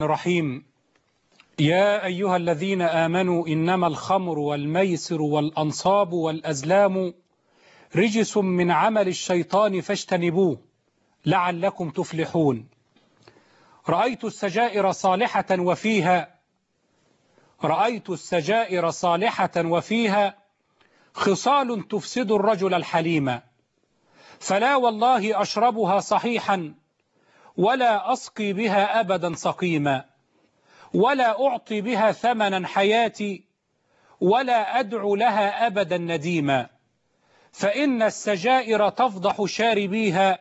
الرحيم يا أيها الذين آمنوا إنما الخمر والميسر والأنصاب والأزلام رجس من عمل الشيطان فاجتنبوه لعلكم تفلحون رأيت السجائر صالحة وفيها رأيت السجائر صالحة وفيها خصال تفسد الرجل الحليم فلا والله أشربها صحيحا ولا أسقي بها أبدا سقيما ولا أعطي بها ثمنا حياتي ولا أدعو لها أبدا نديما فإن السجائر تفضح شاربيها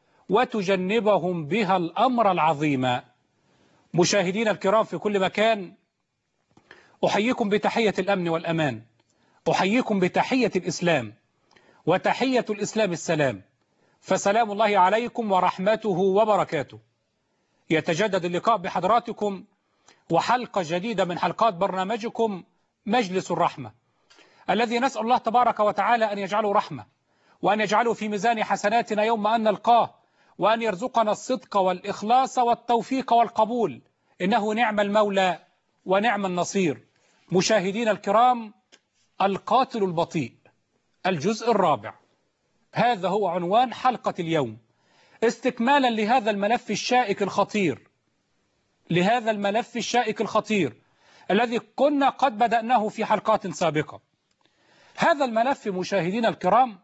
وتجنبهم بها الأمر العظيم مشاهدين الكرام في كل مكان أحييكم بتحية الأمن والأمان أحييكم بتحية الإسلام وتحية الإسلام السلام فسلام الله عليكم ورحمته وبركاته يتجدد اللقاء بحضراتكم وحلقة جديدة من حلقات برنامجكم مجلس الرحمة الذي نسأل الله تبارك وتعالى أن يجعله رحمة وأن يجعله في ميزان حسناتنا يوم أن نلقاه وأن يرزقنا الصدق والإخلاص والتوفيق والقبول إنه نعم المولى ونعم النصير مشاهدين الكرام القاتل البطيء الجزء الرابع هذا هو عنوان حلقة اليوم استكمالا لهذا الملف الشائك الخطير لهذا الملف الشائك الخطير الذي كنا قد بدأناه في حلقات سابقة هذا الملف مشاهدين الكرام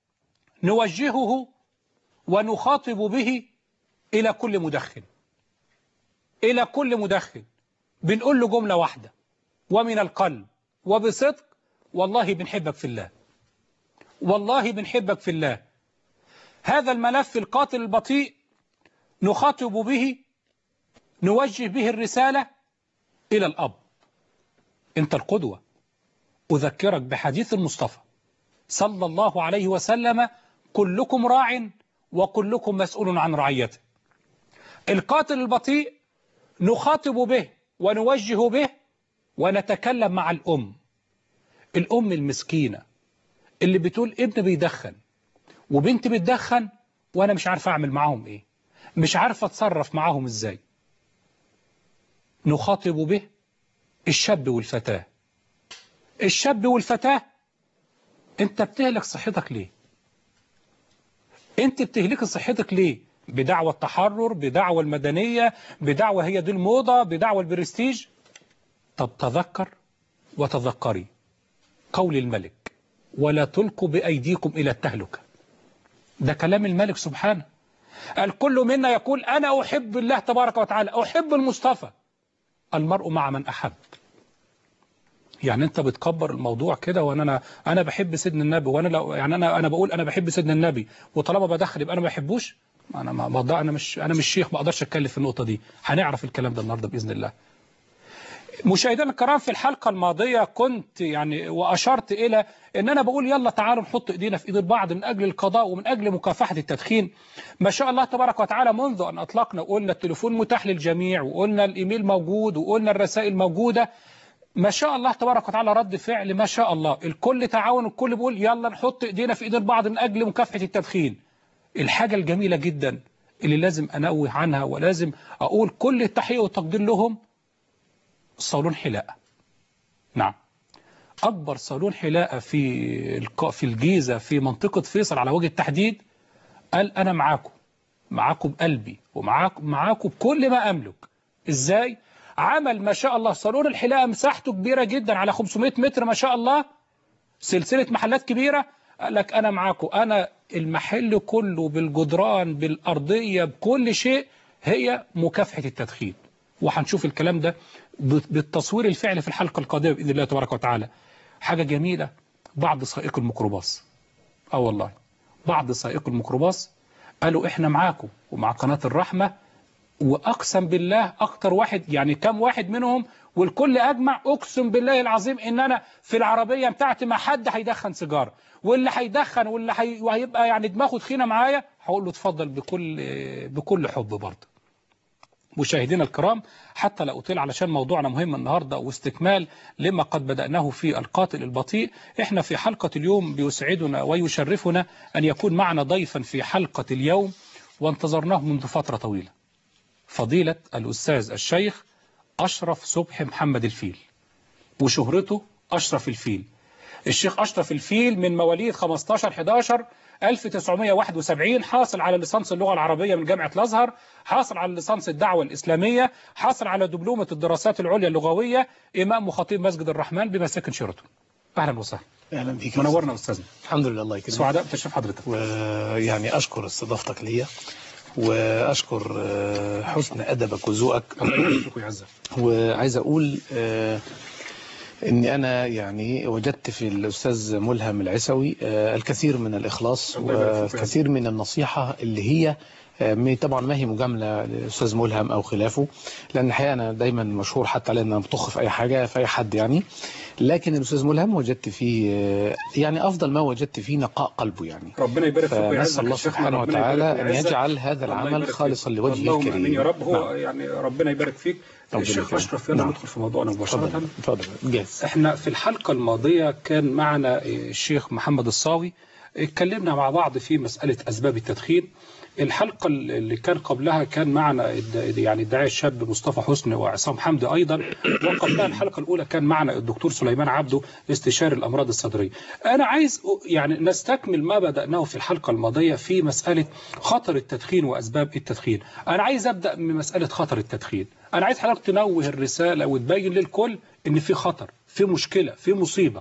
نوجهه ونخاطب به إلى كل مدخن إلى كل مدخن بنقول له جملة واحدة ومن القلب وبصدق والله بنحبك في الله والله بنحبك في الله هذا الملف القاتل البطيء نخاطب به نوجه به الرسالة إلى الأب أنت القدوة أذكرك بحديث المصطفى صلى الله عليه وسلم كلكم راع وكلكم مسؤول عن رعيته القاتل البطيء نخاطب به ونوجه به ونتكلم مع الأم الأم المسكينة اللي بتقول ابن بيدخن وبنت بتدخن وأنا مش عارف أعمل معاهم إيه مش عارف أتصرف معاهم إزاي نخاطب به الشاب والفتاة الشاب والفتاة انت بتهلك صحتك ليه انت بتهلك صحتك ليه بدعوى التحرر بدعوى المدنية بدعوى هي دي الموضة بدعوى البرستيج طب تذكر وتذكري قول الملك ولا تلقوا بأيديكم إلى التهلكة ده كلام الملك سبحانه الكل منا يقول أنا أحب الله تبارك وتعالى أحب المصطفى المرء مع من أحب يعني انت بتكبر الموضوع كده وانا انا انا بحب سيدنا النبي وانا لو يعني انا انا بقول انا بحب سيدنا النبي وطالما بدخل يبقى انا ما بحبوش انا ما بقدر انا مش انا مش شيخ ما اقدرش اتكلم في النقطه دي هنعرف الكلام ده النهارده باذن الله مشاهدينا الكرام في الحلقة الماضية كنت يعني وأشرت إلى أن أنا بقول يلا تعالوا نحط إيدينا في إيد بعض من أجل القضاء ومن أجل مكافحة التدخين ما شاء الله تبارك وتعالى منذ أن أطلقنا وقلنا التليفون متاح للجميع وقلنا الإيميل موجود وقلنا الرسائل موجودة ما شاء الله تبارك وتعالى رد فعل ما شاء الله الكل تعاون الكل بيقول يلا نحط إيدينا في إيد بعض من أجل مكافحة التدخين الحاجة الجميلة جدا اللي لازم أنوه عنها ولازم أقول كل التحية والتقدير لهم صالون حلاقة نعم أكبر صالون حلاقة في في الجيزة في منطقة فيصل على وجه التحديد قال أنا معاكم معاكم بقلبي ومعاكم معاكم بكل ما أملك إزاي عمل ما شاء الله صالون الحلاقة مساحته كبيرة جدا على 500 متر ما شاء الله سلسلة محلات كبيرة قال لك أنا معاكم أنا المحل كله بالجدران بالأرضية بكل شيء هي مكافحة التدخين وهنشوف الكلام ده بالتصوير الفعلي في الحلقة القادمة بإذن الله تبارك وتعالى حاجة جميلة بعض سائق الميكروباص اه والله بعض سائق الميكروباص قالوا احنا معاكم ومع قناة الرحمة واقسم بالله اكتر واحد يعني كم واحد منهم والكل اجمع اقسم بالله العظيم ان انا في العربية بتاعتي ما حد هيدخن سيجاره واللي هيدخن واللي هي... وهيبقى يعني دماغه تخينه معايا هقول له اتفضل بكل بكل حب برضه مشاهدينا الكرام حتى لا أطيل علشان موضوعنا مهم النهاردة واستكمال لما قد بدأناه في القاتل البطيء احنا في حلقة اليوم بيسعدنا ويشرفنا أن يكون معنا ضيفا في حلقة اليوم وانتظرناه منذ فترة طويلة فضيلة الأستاذ الشيخ أشرف صبحي محمد الفيل وشهرته أشرف الفيل الشيخ أشرف الفيل من مواليد 15 11 1971 حاصل على ليسانس اللغة العربية من جامعة الأزهر حاصل على ليسانس الدعوة الإسلامية حاصل على دبلومة الدراسات العليا اللغوية إمام وخطيب مسجد الرحمن بمساكن شيراتون أهلا وسهلا اهلا بيك منورنا أستاذنا الحمد لله الله يكرمك سعداء بتشرف حضرتك ويعني اشكر استضافتك ليا واشكر آه، حسن ادبك وذوقك الله يبارك ويعزك وعايز اقول آه، اني انا يعني وجدت في الاستاذ ملهم العسوي آه، الكثير من الاخلاص الله يبارك فيك. والكثير من النصيحه اللي هي آه، م- طبعا ما هي مجامله للاستاذ ملهم او خلافه لان الحقيقه انا دايما مشهور حتى على ان انا بطخ في اي حاجه في اي حد يعني لكن الاستاذ ملهم وجدت فيه آه، يعني افضل ما وجدت فيه نقاء قلبه يعني ربنا يبارك فيك ويعزك فنسال الله يا شيخنا، سبحانه ربنا يبارك وتعالى ان ويعزك. يجعل هذا الله العمل يبارك خالصا فيك. لوجهه اللهم الكريم امين يا رب هو نعم. يعني ربنا يبارك فيك ربنا الشيخ يكرمك. اشرف يلا نعم. ندخل في موضوعنا مباشره اتفضل اتفضل جاهز احنا في الحلقة الماضية كان معنا الشيخ محمد الصاوي اتكلمنا مع بعض في مسألة أسباب التدخين الحلقة اللي كان قبلها كان معنا الد- يعني الداعية الشاب مصطفى حسني وعصام حمدي أيضا وقبلها الحلقة الأولى كان معنا الدكتور سليمان عبده استشاري الأمراض الصدرية أنا عايز أ- يعني نستكمل ما بدأناه في الحلقة الماضية في مسألة خطر التدخين وأسباب التدخين أنا عايز أبدأ من مسألة خطر التدخين أنا عايز حضرتك تنوه الرسالة وتبين للكل إن في خطر في مشكلة في مصيبة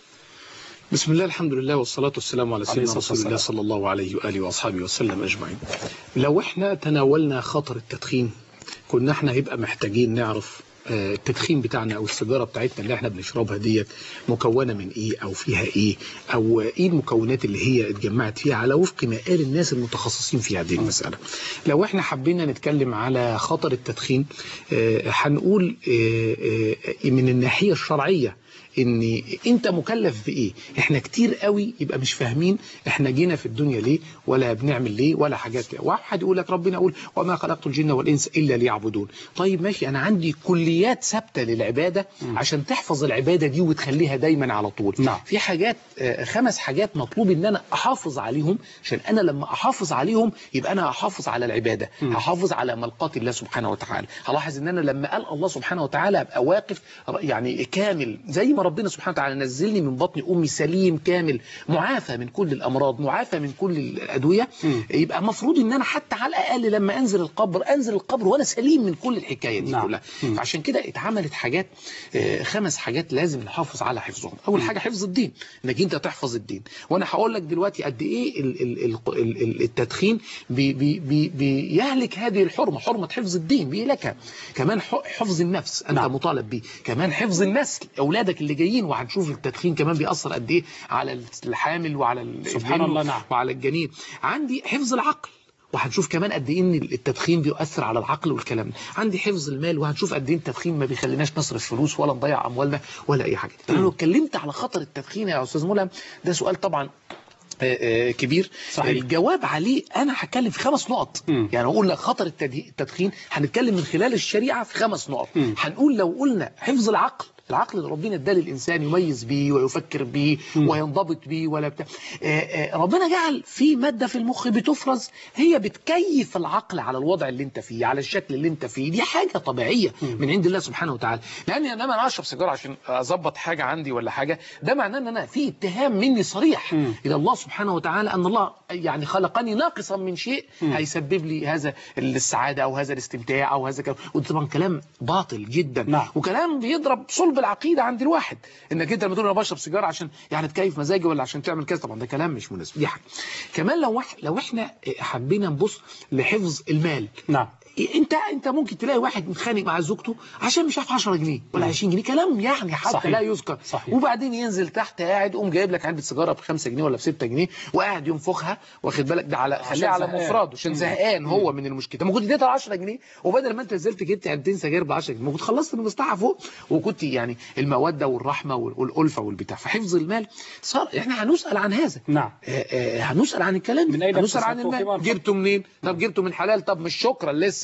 بسم الله الحمد لله والصلاة والسلام على سيدنا الصلاة رسول الله والسلام. صلى الله عليه وآله وأصحابه وسلم أجمعين لو احنا تناولنا خطر التدخين كنا احنا هيبقى محتاجين نعرف آه، التدخين بتاعنا او السيجاره بتاعتنا اللي احنا بنشربها ديت مكونه من ايه او فيها ايه او ايه المكونات اللي هي اتجمعت فيها على وفق ما قال الناس المتخصصين في هذه المساله. لو احنا حبينا نتكلم على خطر التدخين آه، هنقول آه، آه، من الناحيه الشرعيه ان انت مكلف بايه احنا كتير قوي يبقى مش فاهمين احنا جينا في الدنيا ليه ولا بنعمل ليه ولا حاجات ليه. واحد يقول لك ربنا يقول وما خلقت الجن والانس الا ليعبدون طيب ماشي انا عندي كليات ثابته للعباده عشان تحفظ العباده دي وتخليها دايما على طول نعم. في حاجات آه، خمس حاجات مطلوب ان انا احافظ عليهم عشان انا لما احافظ عليهم يبقى انا هحافظ على العباده هحافظ على ملقات الله سبحانه وتعالى هلاحظ ان انا لما قال الله سبحانه وتعالى ابقى واقف يعني كامل زي ما ربنا سبحانه وتعالى نزلني من بطن امي سليم كامل معافى من كل الامراض معافى من كل الادويه يبقى المفروض ان انا حتى على الاقل لما انزل القبر انزل القبر وانا سليم من كل الحكايه دي نعم. كلها فعشان كده اتعملت حاجات آه، خمس حاجات لازم نحافظ على حفظهم اول حاجه حفظ الدين انك انت تحفظ الدين وانا هقول لك دلوقتي قد ايه ال- ال- ال- ال- ال- التدخين بي بي بي بيهلك هذه الحرمه حرمه حفظ الدين بيهلكها كمان ح- حفظ النفس انت نعم. مطالب بيه كمان حفظ النسل اولادك اللي جايين وهنشوف التدخين كمان بيأثر قد ايه على الحامل وعلى ال- سبحان الجن الله، نعم. وعلى الجنين عندي حفظ العقل وهنشوف كمان قد ايه ان التدخين بيؤثر على العقل والكلام ده عندي حفظ المال وهنشوف قد ايه التدخين ما بيخليناش نصرف فلوس ولا نضيع اموالنا ولا اي حاجه انا لو اتكلمت على خطر التدخين يا استاذ ملهم ده سؤال طبعا آه، آه، كبير صحيح. الجواب عليه انا هتكلم في خمس نقط مم. يعني اقول لك خطر التدي- التدخين هنتكلم من خلال الشريعه في خمس نقط مم. هنقول لو قلنا حفظ العقل العقل اللي ربنا اداه للانسان يميز بيه ويفكر بيه وينضبط بيه ولا بتاع آه، آه، ربنا جعل في ماده في المخ بتفرز هي بتكيف العقل على الوضع اللي انت فيه على الشكل اللي انت فيه دي حاجه طبيعيه من عند الله سبحانه وتعالى لان انما انا اشرب سيجاره عشان اظبط حاجه عندي ولا حاجه ده معناه ان انا في اتهام مني صريح مم. الى الله سبحانه وتعالى ان الله يعني خلقني ناقصا من شيء هيسبب لي هذا السعاده او هذا الاستمتاع او هذا كلام وده طبعا كلام باطل جدا نعم. وكلام بيضرب صلب العقيده عند الواحد انك انت لما تقول انا بشرب سيجاره عشان يعني تكيف مزاجي ولا عشان تعمل كذا طبعا ده كلام مش مناسب دي حاجه كمان لو وح... لو احنا حبينا نبص لحفظ المال نعم انت انت ممكن تلاقي واحد متخانق مع زوجته عشان مش عارف 10 جنيه ولا 20 جنيه كلام يعني حتى صحيح. لا يذكر صحيح. وبعدين ينزل تحت قاعد قوم جايب لك علبه سيجاره ب 5 جنيه ولا ب 6 جنيه وقاعد ينفخها واخد بالك ده على خليه على زهقان. مفرده عشان مم. زهقان هو من المشكله ما كنت اديتها 10 جنيه وبدل ما انت نزلت جبت علبتين سجاير ب 10 جنيه ما كنت خلصت من المصلحه فوق وكنت يعني الموده والرحمه وال- والالفه والبتاع فحفظ المال صار احنا هنسال عن هذا نعم آه، آه، هنسال عن الكلام من أين هنسال عن اكتسبته؟ المال فيما جبته منين طب جبته من حلال طب مش شكرا لسه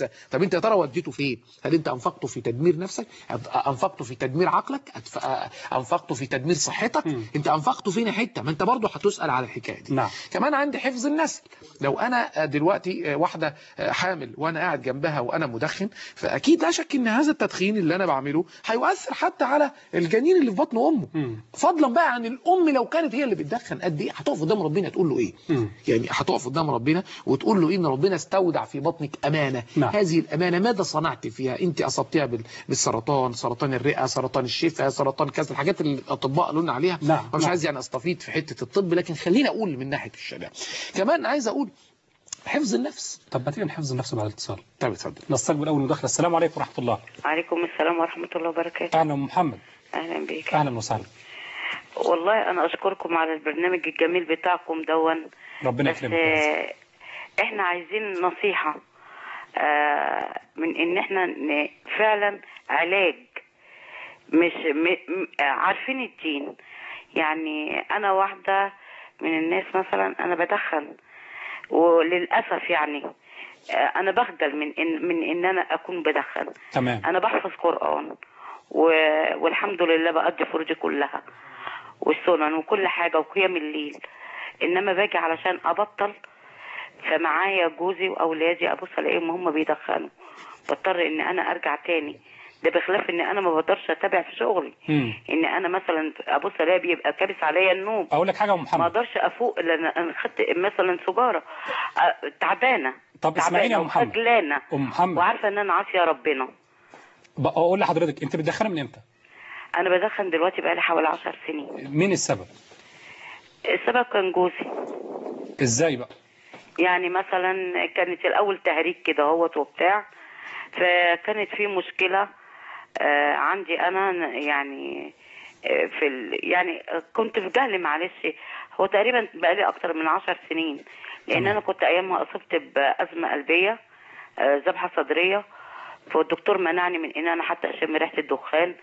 خمسة طب انت يا ترى وديته فين هل انت انفقته في تدمير نفسك انفقته في تدمير عقلك أتف- انفقته في تدمير صحتك مم. انت انفقته فين حته ما انت برضه هتسال على الحكايه دي نعم كمان عندي حفظ النسل لو انا دلوقتي واحده حامل وانا قاعد جنبها وانا مدخن فاكيد لا شك ان هذا التدخين اللي انا بعمله هيؤثر حتى على الجنين اللي في بطن امه مم. فضلا بقى عن الام لو كانت هي اللي بتدخن قد ايه هتقف قدام ربنا تقول له ايه مم. يعني هتقف قدام ربنا وتقول له ان ربنا استودع في بطنك امانه نعم. هذه الامانه ماذا صنعت فيها انت اصبتيها بال- بالسرطان سرطان الرئه سرطان الشفه سرطان كذا الحاجات اللي الاطباء قالوا لنا عليها نعم. مش نعم. عايز يعني استفيد في حته الطب لكن خليني اقول من ناحيه الشباب كمان عايز اقول حفظ النفس طب ما تيجي نحفظ النفس بعد الاتصال طب اتفضل نستقبل اول مداخله السلام عليكم ورحمه الله وعليكم السلام ورحمة الله وبركاته اهلا أم محمد أهلا بيك اهلا وسهلا والله أنا أشكركم على البرنامج الجميل بتاعكم دون ربنا بس يكرمك يا رب. آه، إحنا عايزين نصيحة آه، من إن إحنا ن- فعلا علاج مش م... م- آه، عارفين الدين يعني أنا واحدة من الناس مثلا أنا بدخن وللأسف يعني آه، أنا بخجل من إن من إن أنا أكون بدخن تمام انا بحفظ قران و... والحمد لله بقضي فروجي كلها والسنن وكل حاجه وقيام الليل انما باجي علشان ابطل فمعايا جوزي واولادي ابص الاقيهم هم بيدخنوا بضطر ان انا ارجع تاني ده بخلاف ان انا ما بقدرش اتابع في شغلي مم. ان انا مثلا ابص الاقي بيبقى كابس عليا النوم اقول لك حاجه يا أم ما محمد اقدرش افوق لان انا خدت مثلا سجاره أ- تعبانه طب اسمعيني يا تعبانة أم محمد. وخجلانه ام محمد وعارفه ان انا عاصيه ربنا بقى اقول لحضرتك انت بتدخني من امتى انا بدخن دلوقتي بقالي حوالي 10 سنين مين السبب السبب كان جوزي ازاي بقى يعني مثلا كانت الاول تهريج كده اهوت وبتاع فكانت في مشكله آه، عندي انا يعني آه، في ال... يعني كنت في جهل معلش هو تقريبا بقالي اكتر من عشر سنين لان تمام. انا كنت ايامها اصبت بازمه قلبيه آه، ذبحه صدريه فالدكتور منعني من ان انا حتى اشم ريحه الدخان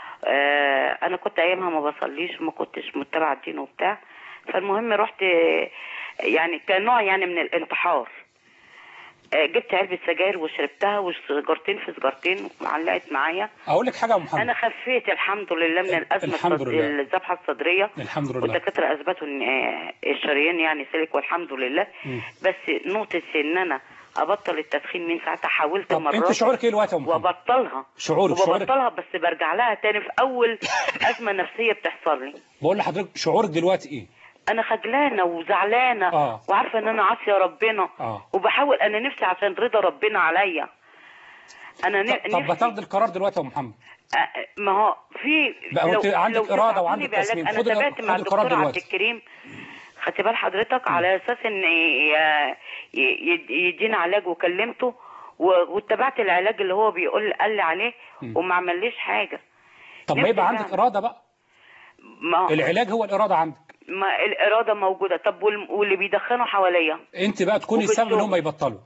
آه، انا كنت ايامها ما بصليش وما كنتش متبعه الدين وبتاع فالمهم رحت آه، يعني كان نوع يعني من الانتحار آه، جبت علبه سجاير وشربتها وسجارتين في سجارتين وعلقت معايا اقول لك حاجه يا أم محمد انا خفيت الحمد لله من الازمه الحمد الصد- لله. الذبحه الصدريه الحمد لله والدكاتره اثبتوا ان آه، الشريان يعني سلك والحمد لله مم. بس نقطه ان انا ابطل التدخين من ساعتها حاولت طب انت مرات شعورك ايه دلوقتي يا أم محمد وابطلها شعورك شعورك وببطلها بس برجع لها تاني في اول ازمه نفسيه بتحصل لي بقول لحضرتك شعورك دلوقتي ايه انا خجلانه وزعلانه آه. وعارفه ان انا عاصيه ربنا اه وبحاول انا نفسي عشان رضا ربنا عليا انا ن- طب- طب نفسي بتاخد القرار دلوقتي يا أم محمد آه، ما هو في بقى لو- أنت عندك لو إرادة تساعدوني وعندك بعلاج، تصميم. انا خد ال- تابعت خد مع القرار الدكتور عبد دلوقتي. الكريم خدت بال حضرتك على اساس ان ي- ي- يد- يدينا علاج وكلمته و- واتبعت العلاج اللي هو بيقول قال لي عليه مم. وما عمليش حاجه طب ما نفسي يبقى عندك فعلا. اراده بقى ما, العلاج هو الاراده عندك ما الاراده موجوده طب وال- واللي بيدخنوا حواليا انت بقى تكوني وفي السبب ان هم الشغل. يبطلوا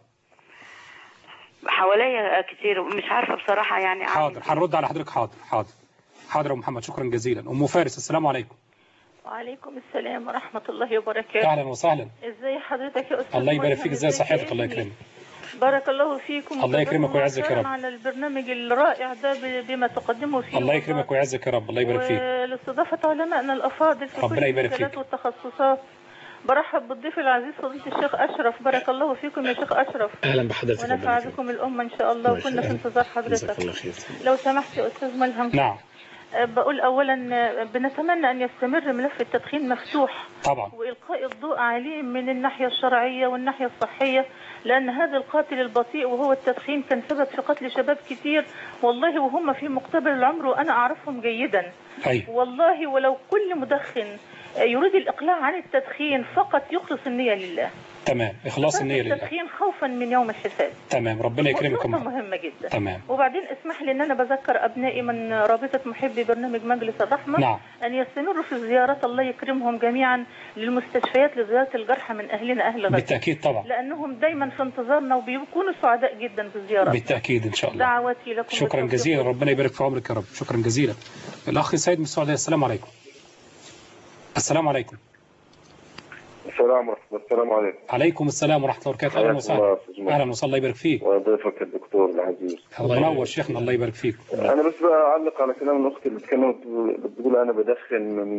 حواليا كتير مش عارفه بصراحه يعني حاضر أعمل إيه. هنرد على حضرتك حاضر حاضر حاضر يا أم محمد شكرا جزيلا ام فارس السلام عليكم وعليكم السلام ورحمة الله وبركاته اهلا وسهلا ازاي حضرتك يا أستاذ الله يبارك ملهم؟ فيك ازاي ازيك يا صحتك الله ابني؟ يكرمك بارك الله فيكم الله يكرمك وجزاكم ويعزك يا خيراً رب. على البرنامج الرائع ده ب- بما تقدمه فيه الله يكرمك ويعزك يا رب الله يبارك فيك ولاستضافة علمائنا الأفاضل في ربنا كل يبارك المجالات فيك. والتخصصات برحب بالضيف العزيز فضيلة الشيخ أشرف بارك الله فيكم يا شيخ أشرف اهلا بحضرتك ونفع ربنا يكرمك. بكم الأمة إن شاء الله الله وكنا في يخليك. انتظار جزاك حضرتك الله خير لو سمحت يا أستاذ ملهم نعم أه، بقول أولا أه، بنتمنى أن يستمر ملف التدخين مفتوح طبعا وإلقاء الضوء عليه من الناحية الشرعية والناحية الصحية لأن هذا القاتل البطيء وهو التدخين كان سبب في قتل شباب كتير والله وهم في مقتبل العمر وأنا أعرفهم جيدا ايوه والله ولو كل مدخن يريد الإقلاع عن التدخين فقط يخلص النية لله تمام اخلاص النيه لله التدخين خوفا من يوم الحساب تمام ربنا يكرمك يا أم نقطة محمد مهمة جدا تمام وبعدين اسمح لي ان انا بذكر ابنائي من رابطه محبي برنامج مجلس الرحمه نعم ان يستمروا في الزيارات الله يكرمهم جميعا للمستشفيات لزياره الجرحى من اهلنا اهل غزه بالتاكيد طبعا لانهم دايما في انتظارنا وبيكونوا سعداء جدا بالزيارات بالتاكيد ان شاء الله دعواتي لكم شكرا بالتوفيق. جزيلا ربنا يبارك في عمرك يا رب شكرا جزيلا الاخ سيد من السعوديه السلام عليكم السلام عليكم السلام ورحمة السلام عليكم عليكم السلام ورحمة الله وبركاته أهلا حياك وسهلا الله أستاذ محمد. أهلا وسهلا الله يبارك فيك وضيفك الدكتور العزيز الله ينور شيخنا الله يبارك فيك أنا بس بعلق على كلام الأخت اللي اتكلمت بتقول أنا بدخن من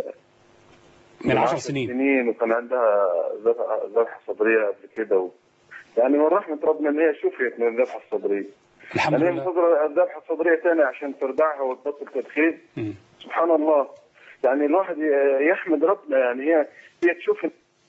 من عشر سنين سنين وكان عندها ذبحة ذبحة صدرية قبل كده و... يعني من رحمة ربنا إن هي شفيت من الذبحة الصدرية الحمد يعني هي لله منتظرة الذبحة الصدرية تاني عشان تردعها وتبطل تدخين مم. سبحان الله يعني الواحد ي- يحمد ربنا يعني هي هي تشوف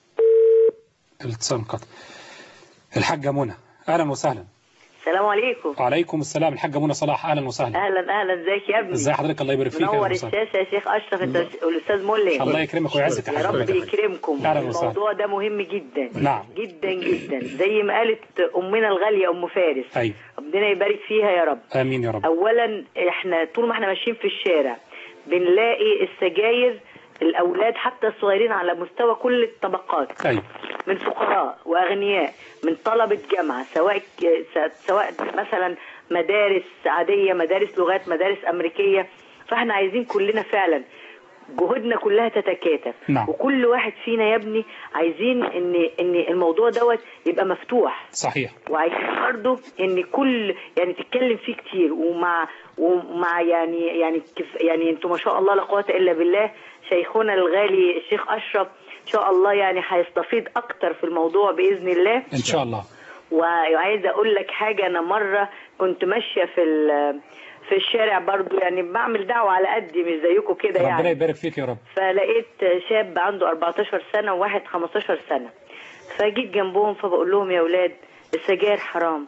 الاتصال انقطع الحاجة منى أهلا وسهلا السلام عليكم وعليكم السلام الحاجة منى صلاح أهلا وسهلا اهلا اهلا ازيك يا ابني ازي حضرتك الله يبارك فيك منور أهلا وسهلا الشاشه يا شيخ اشرف انت والاستاذ مولي الله يكرمك ويعزك يا يا رب حبيبي يكرمكم أهلا وسهلا. الموضوع ده مهم جدا نعم. جدا جدا زي ما قالت امنا الغاليه ام فارس أيوة ربنا يبارك فيها يا رب آمين يا رب اولا احنا طول ما احنا ماشيين في الشارع بنلاقي السجاير الاولاد حتى الصغيرين على مستوى كل الطبقات أيوة من فقراء واغنياء من طلبه جامعه سواء سواء مثلا مدارس عاديه مدارس لغات مدارس امريكيه فاحنا عايزين كلنا فعلا جهودنا كلها تتكاتف نعم. وكل واحد فينا يا ابني عايزين ان ان الموضوع دوت يبقى مفتوح صحيح وعايزين برضه ان كل يعني تتكلم فيه كتير ومع ومع يعني يعني كف يعني انتوا ما شاء الله لا قوه الا بالله شيخنا الغالي الشيخ اشرف ان شاء الله يعني هيستفيد اكتر في الموضوع باذن الله إن شاء الله وعايزه اقول لك حاجه انا مره كنت ماشيه في ال- في الشارع برضو يعني بعمل دعوه على قدي مش زيكم كده ربنا يعني يبارك فيك يا رب فلقيت شاب عنده 14 سنة وواحد 15 سنة فجيت جنبهم فبقول لهم يا ولاد السجاير حرام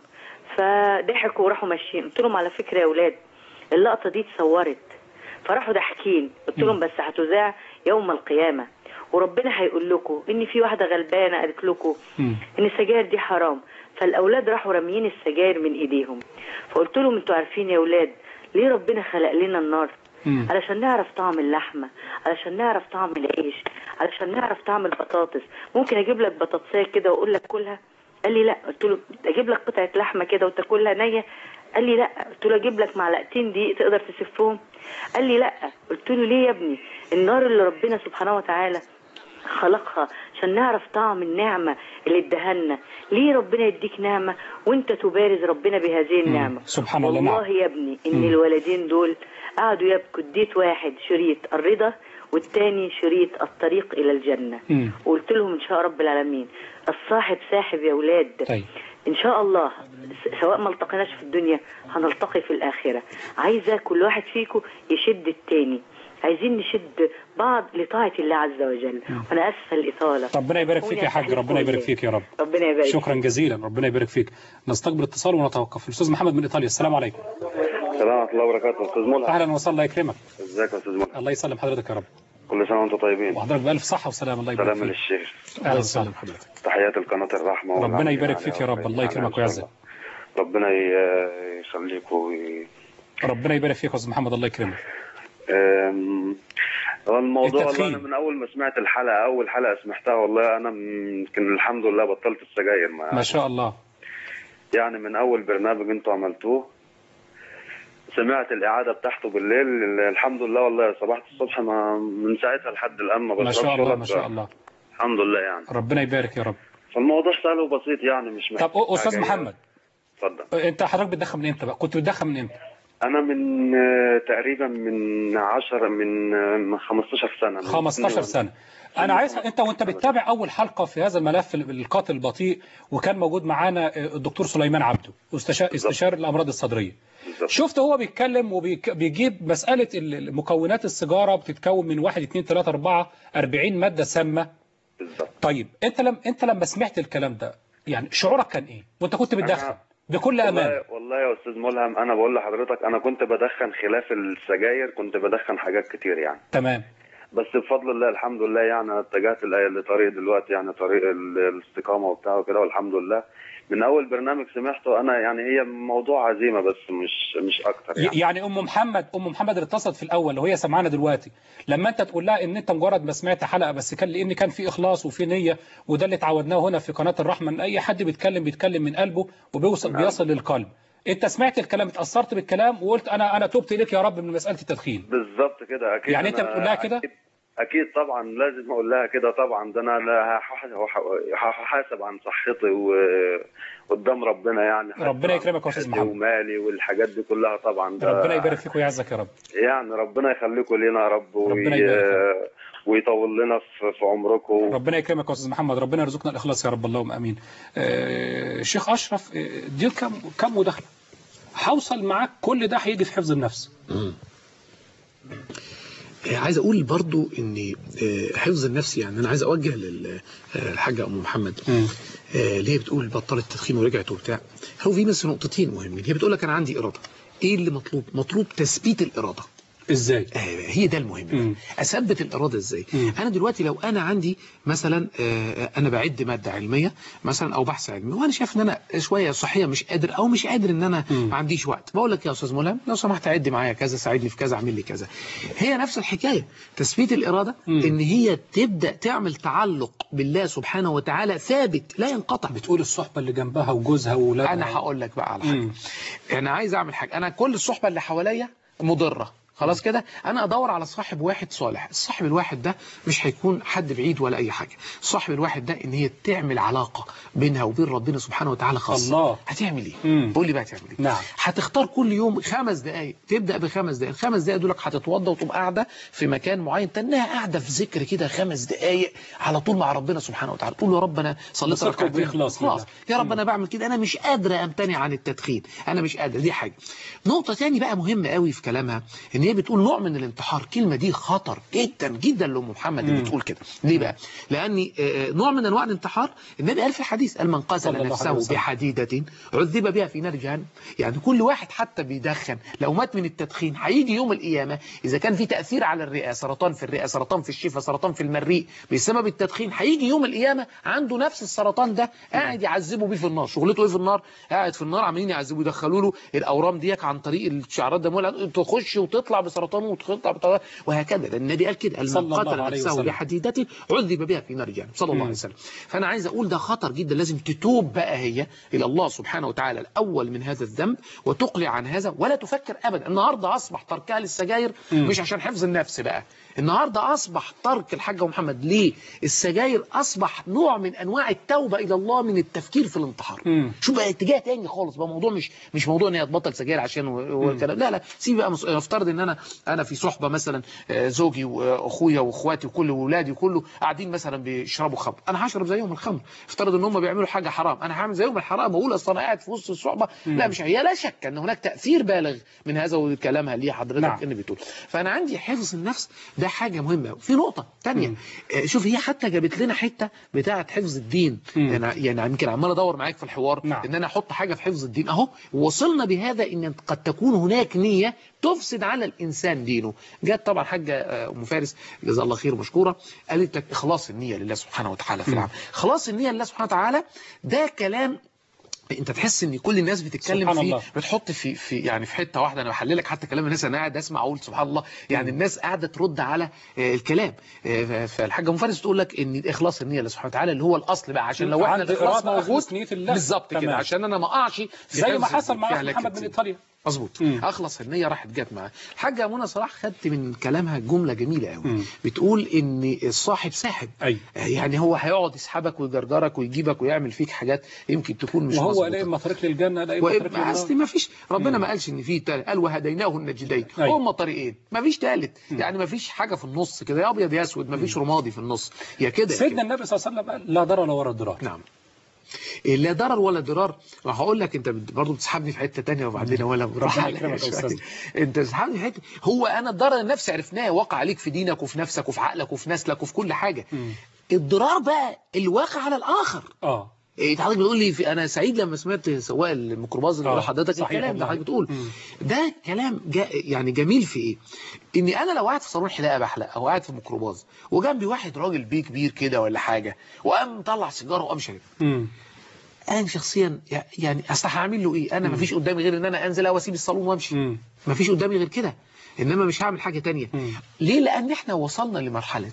فضحكوا وراحوا ماشيين قلت لهم على فكرة يا ولاد اللقطة دي اتصورت فراحوا ضاحكين قلت لهم بس هتذاع يوم القيامة وربنا هيقول لكم ان في واحدة غلبانة قالت لكم مم. ان السجاير دي حرام فالاولاد راحوا راميين السجاير من ايديهم فقلت لهم انتوا عارفين يا ولاد ليه ربنا خلق لنا النار مم. علشان نعرف طعم اللحمة علشان نعرف طعم العيش علشان نعرف طعم البطاطس ممكن اجيب لك بطاطسية كده واقول لك كلها قال لي لا قلت له اجيب لك قطعة لحمة كده وتاكلها نية قال لي لا قلت له اجيب لك معلقتين دقيق تقدر تسفهم قال لي لا قلت له ليه يا ابني النار اللي ربنا سبحانه وتعالى خلقها عشان نعرف طعم النعمة اللي ادهنا ليه ربنا يديك نعمة وانت تبارز ربنا بهذه النعمة سبحان الله، والله نعم. يا ابني ان مم. الولدين دول قعدوا يبكوا اديت واحد شريط الرضا والتاني شريط الطريق الى الجنة مم. وقلت لهم ان شاء رب العالمين الصاحب ساحب يا ولاد طيب ان شاء الله س- سواء ما التقيناش في الدنيا هنلتقي في الاخره عايزه كل واحد فيكم يشد التاني عايزين نشد بعض لطاعه الله عز وجل وانا اسفه الاطاله ربنا يبارك فيك يا حاج ربنا يبارك فيك يا رب ربنا يبارك شكرا جزيلا ربنا يبارك فيك نستقبل اتصال ونتوقف الاستاذ محمد من ايطاليا السلام عليكم السلام ورحمة الله وبركاته أستاذ ملهم اهلا وسهلا الله يكرمك ازيك يا أستاذ ملهم الله يسلم حضرتك يا رب كل سنة وأنتم طيبين وحضرتك بألف صحة وسلام الله يبارك سلام فيك للشيخ اهلا وسهلا تحيات القناة الرحمة ربنا والعافية يبارك عليها فيك يا رب ويبارك الله عليها يكرمك إن شاء ويعزك الله. ربنا ي- يخليك وي... ربنا يبارك فيك يا استاذ محمد الله يكرمك أم، هو الموضوع التدخين. والله انا من اول ما سمعت الحلقه اول حلقه سمعتها والله انا م- يمكن الحمد لله بطلت السجاير ما ما شاء الله يعني من اول برنامج انتوا عملتوه سمعت الاعاده بتاعته بالليل الحمد لله والله صبحت الصبح ما من ساعتها لحد الان ما ما بشربش شاء الله ولا ما شاء الله الحمد لله يعني ربنا يبارك يا رب فالموضوع سهل وبسيط يعني مش محتاج طب أ- استاذ حاجة محمد اتفضل انت حضرتك بتدخن من امتى بقى كنت بتدخن من امتى انا من آه، تقريبا من 10 من آه، من 15 سنه من 15 سنة انا عايز انت وانت بتتابع اول حلقة في هذا الملف القاتل البطيء وكان موجود معانا الدكتور سليمان عبده استشار استشاري الامراض الصدريه بالظبط. شفت هو بيتكلم وبيجيب مسألة ال- مكونات السيجارة بتتكون من 1 2 3 4 40 مادة سامة بالظبط طيب انت لم انت لما سمعت الكلام ده يعني شعورك كان ايه وانت كنت بتدخن بكل امان والله, والله يا استاذ ملهم انا بقول لحضرتك انا كنت بدخن خلاف السجاير كنت بدخن حاجات كتير يعني تمام بس بفضل الله الحمد لله يعني أنا اتجهت ل- لطريق دلوقتي يعني طريق ال- الاستقامه وبتاع وكده والحمد لله من اول برنامج سمعته انا يعني هي موضوع عزيمه بس مش مش اكتر ي- يعني يعني ام محمد ام محمد اللي اتصلت في الاول وهي سمعانا دلوقتي لما انت تقول لها ان انت مجرد ما سمعت حلقه بس كان لان كان في اخلاص وفي نيه وده اللي اتعودناه هنا في قناه الرحمه ان اي حد بيتكلم بيتكلم من قلبه وبيوصل نعم. بيصل للقلب انت سمعت الكلام اتاثرت بالكلام وقلت انا انا تبت اليك يا رب من مساله التدخين بالظبط كده اكيد يعني انت أنا- بتقول لها كده؟ أكيد, اكيد طبعا لازم اقول لها كده طبعا ده انا أنا هح- هح- هحاسب عن صحتي وقدام ربنا يعني ربنا يكرمك يا أستاذ صحتي محمد. ومالي والحاجات دي كلها طبعا ده ربنا يبارك فيك ويعزك يا رب يعني ربنا يخليكم لنا يا رب ربنا وي... يبارك ويطول لنا في في عمركم ربنا يكرمك يا استاذ محمد ربنا يرزقنا الاخلاص يا رب اللهم امين آه، الشيخ اشرف آه، دي كم كم مداخله هوصل معاك كل ده هيجي في حفظ النفس آه، عايز اقول برضو ان آه، حفظ النفس يعني انا عايز اوجه للحاجه ام محمد مم. آه، اللي هي بتقول بطلت تدخين ورجعت وبتاع هو في بس نقطتين مهمين هي بتقول لك انا عندي اراده ايه اللي مطلوب مطلوب تثبيت الاراده ازاي آه، هي ده المهم مم. اثبت الاراده ازاي مم. انا دلوقتي لو انا عندي مثلا آه، انا بعد ماده علميه مثلا او بحث علمي وانا شايف ان انا شويه صحيا مش قادر او مش قادر ان انا مم. ما عنديش وقت بقول لك يا استاذ ملهم لو سمحت عد معايا كذا ساعدني في كذا اعمل لي كذا هي نفس الحكايه تثبيت الاراده مم. ان هي تبدا تعمل تعلق بالله سبحانه وتعالى ثابت لا ينقطع بتقول الصحبه اللي جنبها وجوزها واولادها انا هقول لك بقى على حاجه مم. انا عايز اعمل حاجه انا كل الصحبه اللي حواليا مضره خلاص كده انا ادور على صاحب واحد صالح الصاحب الواحد ده مش هيكون حد بعيد ولا اي حاجه الصاحب الواحد ده ان هي تعمل علاقه بينها وبين ربنا سبحانه وتعالى خاصه الله. هتعمل ايه مم. قول لي بقى هتعمل ايه نعم. هتختار كل يوم خمس دقائق تبدا بخمس دقائق الخمس دقائق دولك هتتوضى وتقوم قاعده في مكان معين تنها قاعده في ذكر كده خمس دقائق على طول مع ربنا سبحانه وتعالى تقول له يا رب انا صليت بصدق ركعتين وبإخلاص خلاص لله. يا رب انا بعمل كده انا مش قادره امتنع عن التدخين انا مش قادر دي حاجه نقطه تاني بقى مهمه قوي في كلامها ان هي بتقول نوع من الانتحار الكلمه دي خطر جدا جدا لام محمد اللي مم. بتقول كده ليه بقى لان آه، نوع من انواع الانتحار النبي قال في الحديث قال من صلى قتل الله عليه نفسه وسلم. بحديده عذب بها في نار جهنم يعني كل واحد حتى بيدخن لو مات من التدخين هيجي يوم القيامه اذا كان في تاثير على الرئه سرطان في الرئه سرطان في الشفه سرطان في المريء بسبب التدخين هيجي يوم القيامه عنده نفس السرطان ده قاعد يعذبوا بيه في النار شغلته ايه في النار قاعد في النار عمالين يعذبوا يدخلوا له الاورام ديك عن طريق الشعرات الدمويه تخش وتطلع بسرطان وتطلع بسرطان وهكذا لان النبي قال كده صلى من الله قتل عليه نفسه وسلم. بحديدة عذب بها في نار جهنم صلى الله مم. عليه وسلم فانا عايز اقول ده خطر جدا لازم تتوب بقى هي الى الله سبحانه وتعالى الاول من هذا الذنب وتقلع عن هذا ولا تفكر ابدا النهارده اصبح تركها للسجاير مم. مش عشان حفظ النفس بقى النهارده اصبح ترك الحاجه محمد ليه السجاير اصبح نوع من انواع التوبه الى الله من التفكير في الانتحار مم. شوف بقى اتجاه تاني خالص بقى موضوع مش مش موضوع ان هي تبطل سجاير عشان و- والكلام لا لا سيب بقى مس- نفترض ان انا انا في صحبه مثلا آه، زوجي واخويا واخواتي وكل واولادي كله قاعدين مثلا بيشربوا خمر انا هشرب زيهم الخمر افترض ان هم بيعملوا حاجه حرام انا هعمل زيهم الحرام واقول اصل انا قاعد في وسط الصحبه لا مش هي لا شك ان هناك تاثير بالغ من هذا وكلامها اللي حضرتك نعم. اللي بتقول فانا عندي حفظ النفس ده حاجه مهمه في نقطه تانية آه، شوف هي حتى جابت لنا حته بتاعه حفظ الدين مم. يعني يعني يمكن عمال ادور معاك في الحوار نعم. ان انا احط حاجه في حفظ الدين اهو وصلنا بهذا ان قد تكون هناك نيه تفسد على الانسان دينه جت طبعا حاجه آه، ام فارس جزاها الله خير مشكوره قالت لك اخلاص النيه لله سبحانه وتعالى في العمل خلاص النيه لله سبحانه وتعالى ده كلام انت تحس ان كل الناس بتتكلم سبحان فيه الله. بتحط في في يعني في حته واحده انا بحللك حتى كلام الناس انا قاعد اسمع اقول سبحان الله يعني الناس قاعده ترد على آه، الكلام آه، فالحاجه ام فارس تقول لك ان اخلاص النيه لله سبحانه وتعالى اللي هو الاصل بقى عشان لو احنا عندي الاخلاص إرادة موجود أخلص نية الله. بالظبط كده تمام. عشان انا ما اقعش في زي ما حفظ حصل مع في أخ هلاك محمد من الدين. ايطاليا مظبوط مم. اخلص النيه راحت جت معاه الحاجه منى صلاح خدت من كلامها جمله جميله قوي مم. بتقول ان الصاحب ساحب أي. يعني هو هيقعد يسحبك ويجرجرك ويجيبك ويعمل فيك حاجات يمكن تكون مش وهو مظبوطة. لا اما طريق للجنه لا اما طريق وإما اصل للنار ما فيش ربنا ما قالش ان في تالت قال وهديناه النجدين أيوة. هم طريقين ما فيش تالت يعني ما فيش حاجه في النص كده يا ابيض يا اسود ما فيش رمادي في النص يا كده يا سيدنا كده. النبي صلى الله عليه وسلم قال لا ضرر ولا ضرار نعم إيه، لا ضرر ولا ضرار وهقول لك انت برضه بتسحبني في حته تانية وبعدين ولا براح ربنا عليا يكرمك يا شوية. أستاذ. انت بتسحبني في حته هو انا الضرر النفسي عرفناه واقع عليك في دينك وفي نفسك وفي عقلك وفي نسلك وفي كل حاجه مم. الضرار بقى الواقع على الاخر اه إيه، انت حضرتك بتقول لي في انا سعيد لما سمعت سواق الميكروباص اللي آه، بيقول لحضرتك صحيح الكلام ده والله. حضرتك بتقول مم. ده كلام جا يعني جميل في ايه اني انا لو قاعد في صالون حلاقه بحلق او قاعد في ميكروباص وجنبي واحد راجل بيه كبير كده ولا حاجه وقام مطلع سيجاره وقام شارب مم. انا شخصيا يع- يعني اصل هعمل له ايه انا ما فيش قدامي غير ان انا انزل او اسيب الصالون وامشي مم. ما فيش قدامي غير كده انما مش هعمل حاجه تانية مم. ليه لان احنا وصلنا لمرحله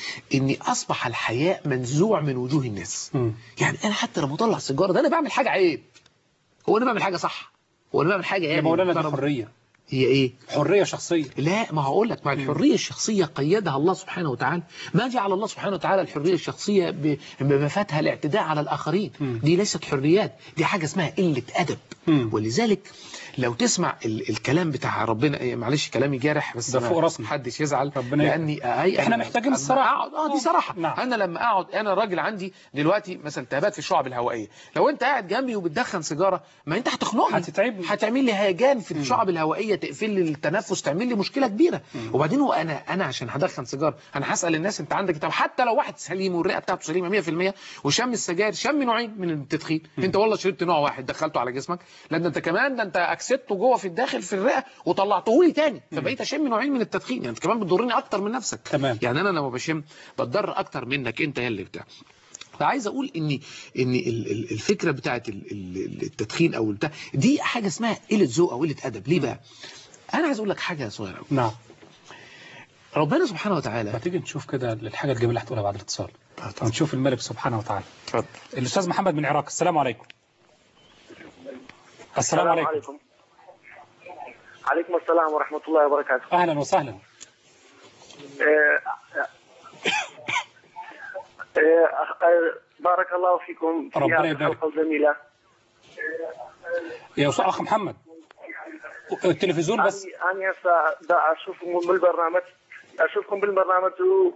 ان اصبح الحياء منزوع من وجوه الناس مم. يعني انا حتى لما اطلع سيجاره ده انا بعمل حاجه عيب هو انا بعمل حاجه صح هو انا بعمل حاجه يا يعني مولانا دي محترمة؟ حريه هي ايه حرية شخصية لا ما هقول لك مع الحرية الشخصية قيدها الله سبحانه وتعالى ما جعل الله سبحانه وتعالى الحرية الشخصية ب- بمفاتها الاعتداء على الآخرين دي ليست حريات دي حاجة اسمها قلة أدب مم. ولذلك لو تسمع ال الكلام بتاع ربنا إيه، معلش كلامي جارح بس ده ما فوق راسنا. حدش يزعل ربنا يكرم. لاني أي إحنا أنا محتاجين لما الصراحة. اقعد اه دي صراحه نعم. انا لما اقعد انا راجل عندي دلوقتي مثلا التهابات في الشعب الهوائيه لو انت قاعد جنبي وبتدخن سيجاره ما انت هتخنقني هتتعبني. هتعمل لي هيجان في الشعب الهوائيه تقفل لي التنفس تعمل لي مشكله كبيره وبعدين هو انا انا عشان هدخن سيجاره انا هسال الناس انت عندك طب حتى لو واحد سليم والرئه بتاعته سليمه 100% وشم السجاير شم نوعين من التدخين انت والله شربت نوع واحد دخلته على جسمك لا ده انت كمان ده انت اكسدته جوه في الداخل في الرئه وطلعته لي تاني فبقيت اشم نوعين من التدخين يعني انت كمان بتضرني اكتر من نفسك تمام. يعني انا لما بشم بتضر اكتر منك انت يا اللي بتاع فعايز اقول ان ان ال- ال- الفكره بتاعت ال- ال- التدخين او البتاع دي حاجه اسمها قله ذوق او قله ادب ليه بقى انا عايز اقول لك حاجه صغيره قوي نعم ربنا سبحانه ما وتعالى تيجي نشوف كده الحاجة الجميلة اللي هتقولها بعد الاتصال ونشوف الملك سبحانه وتعالى اتفضل الأستاذ محمد من العراق السلام عليكم السلام عليكم عليكم عليكم السلام ورحمة الله وبركاته أهلا وسهلا آه، آه، آه، بارك الله فيكم في ربنا هذه يبارك. الحلقة الجميلة يا أستاذ أخ محمد التلفزيون بس أنا أنا هسه دا أشوفكم بالبرنامج أشوفكم بالبرنامج و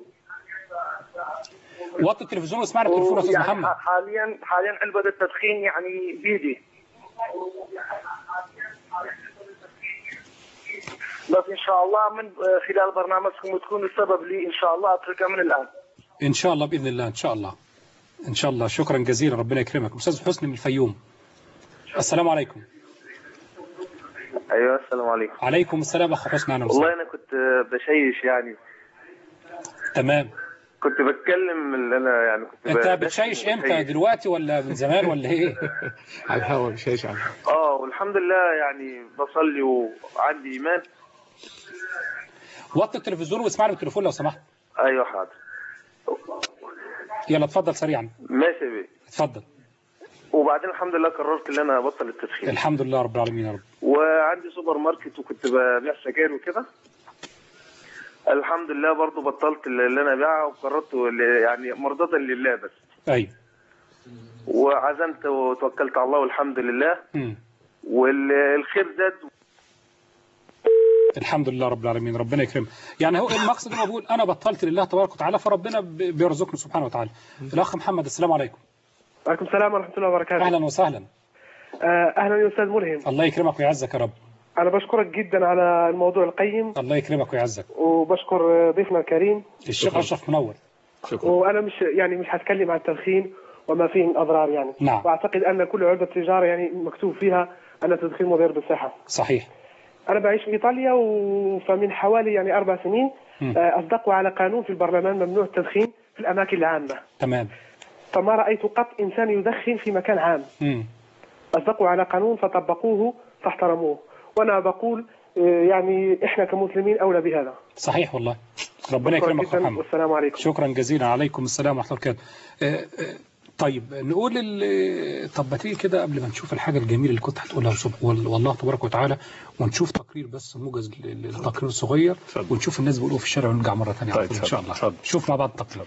وطي التلفزيون واسمعنا التليفون يا أستاذ يعني محمد حاليا حاليا علبة التدخين يعني بيدي بس إن شاء الله من آه، خلال برنامجكم تكون السبب لي إن شاء الله أتركها من الآن إن شاء الله بإذن الله إن شاء الله إن شاء الله شكرا جزيلا ربنا يكرمك أستاذ حسني من الفيوم السلام عليكم ايوه السلام عليكم عليكم السلام أخ حسني أهلا والله وسهلا انا كنت بشيش يعني تمام كنت بتكلم اللي انا يعني كنت أنت ب- بتشيش إمتى بشيش. دلوقتي ولا من زمان ولا إيه على الهوا مش هيش على الهوا اه والحمد لله يعني بصلي وعندي ايمان وطي التلفزيون واسمعنا بالتليفون لو سمحت ايوه حاضر يلا اتفضل سريعا ماشي يا بيه اتفضل وبعدين الحمد لله قررت ان انا ابطل التدخين الحمد لله رب العالمين يا رب وعندي سوبر ماركت وكنت ببيع سجاير وكده الحمد لله برضو بطلت اللي انا بيعها وقررت ل- يعني مرضاة لله بس أيوه وعزمت وتوكلت على الله والحمد لله مم. والخير زاد الحمد لله رب العالمين ربنا يكرمه يعني هو المقصد هو بيقول انا بطلت لله تبارك وتعالى فربنا ب- بيرزقني سبحانه وتعالى الاخ محمد السلام عليكم وعليكم السلام ورحمة الله وبركاته اهلا وسهلا آه، أهلا يا أستاذ ملهم الله يكرمك ويعزك يا رب أنا بشكرك جدا على الموضوع القيم الله يكرمك ويعزك وبشكر ضيفنا الكريم الشيخ اشرف منور شكرا وأنا مش يعني مش هتكلم عن التدخين وما فيه من أضرار يعني نعم. وأعتقد أن كل علبة تجارة يعني مكتوب فيها أن التدخين مضر بالصحة صحيح أنا بعيش في إيطاليا و- فمن حوالي يعني أربع سنين مم. آه، أصدقوا على قانون في البرلمان ممنوع التدخين في الأماكن العامة تمام فما رأيت قط إنسان يدخن في مكان عام مم. أصدقوا على قانون فطبقوه فاحترموه وأنا بقول آه، يعني إحنا كمسلمين أولى بهذا صحيح والله ربنا شكراً يكرمك يا جداً محمد والسلام عليكم شكرا جزيلا عليكم السلام ورحمه الله وبركاته آه، آه، طيب نقول ال- طب ما تيجي كده قبل ما نشوف الحاجه الجميله اللي كنت هتقولها وسب- وال- والله تبارك وتعالى ونشوف تقرير بس موجز ل- للتقرير الصغير اتفضل. ونشوف الناس بيقولوا في الشارع ونرجع مره ثانيه طيب، ان شاء الله اتفضل. شوف مع بعض التقرير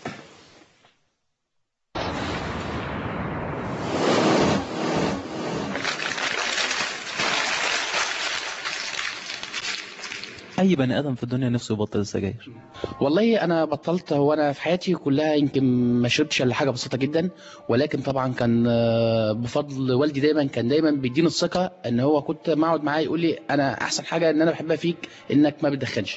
اي بني ادم في الدنيا نفسه يبطل السجاير والله انا بطلت هو انا في حياتي كلها يمكن ما شربتش الا حاجه بسيطه جدا ولكن طبعا كان آه، بفضل والدي دايما كان دايما بيديني الثقه ان هو كنت ما اقعد معاه يقول لي انا احسن حاجه ان انا بحبها فيك انك ما بتدخنش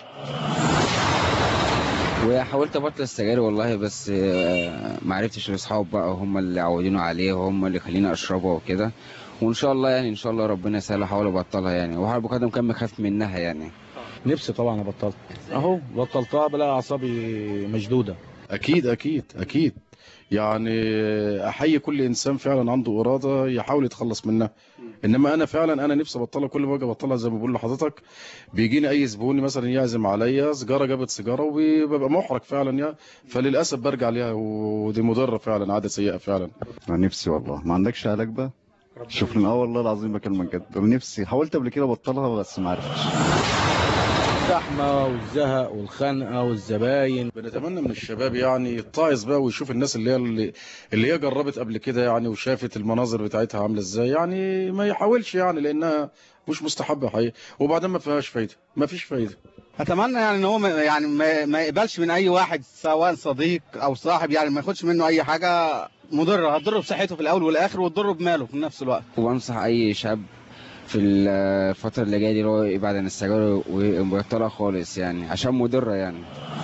وحاولت ابطل السجاير والله بس آه، ما عرفتش الاصحاب بقى هم اللي عودوني عليه وهم اللي خليني اشربها وكده وان شاء الله يعني ان شاء الله ربنا يسهل احاول ابطلها يعني وحاول بقدر الامكان بخاف منها يعني نفسي طبعا ابطلت اهو بطلتها بلاقي اعصابي مشدوده اكيد اكيد اكيد يعني احيي كل انسان فعلا عنده اراده يحاول يتخلص منها انما انا فعلا انا نفسي ابطلها كل ما باجي ابطلها زي ما بقول لحضرتك بيجيني اي زبون مثلا يعزم عليا سيجاره جابت سيجاره وببقى محرج فعلا يعني فللاسف برجع ليها ودي مضره فعلا عاده سيئه فعلا أنا نفسي والله ما عندكش علاج بقى شكرا اه والله العظيم بكلمك جد نفسي حاولت قبل كده ابطلها بس ما عرفتش الزحمه والزهق والخنقه والزباين بنتمنى من الشباب يعني يتعظ بقى ويشوف الناس اللي هي اللي, اللي هي جربت قبل كده يعني وشافت المناظر بتاعتها عامله ازاي يعني ما يحاولش يعني لانها مش مستحبه حقيقه وبعدين ما فيهاش فايده ما فيش فايده اتمنى يعني ان هو ما- يعني ما, ما يقبلش من اي واحد سواء صديق او صاحب يعني ما ياخدش منه اي حاجه مضره هتضره بصحته في الاول والاخر وتضره بماله في نفس الوقت وبنصح اي شاب في الفترة اللي جاية دي اللي هو يبعد عن السجاير ويبطلها خالص يعني عشان مضرة يعني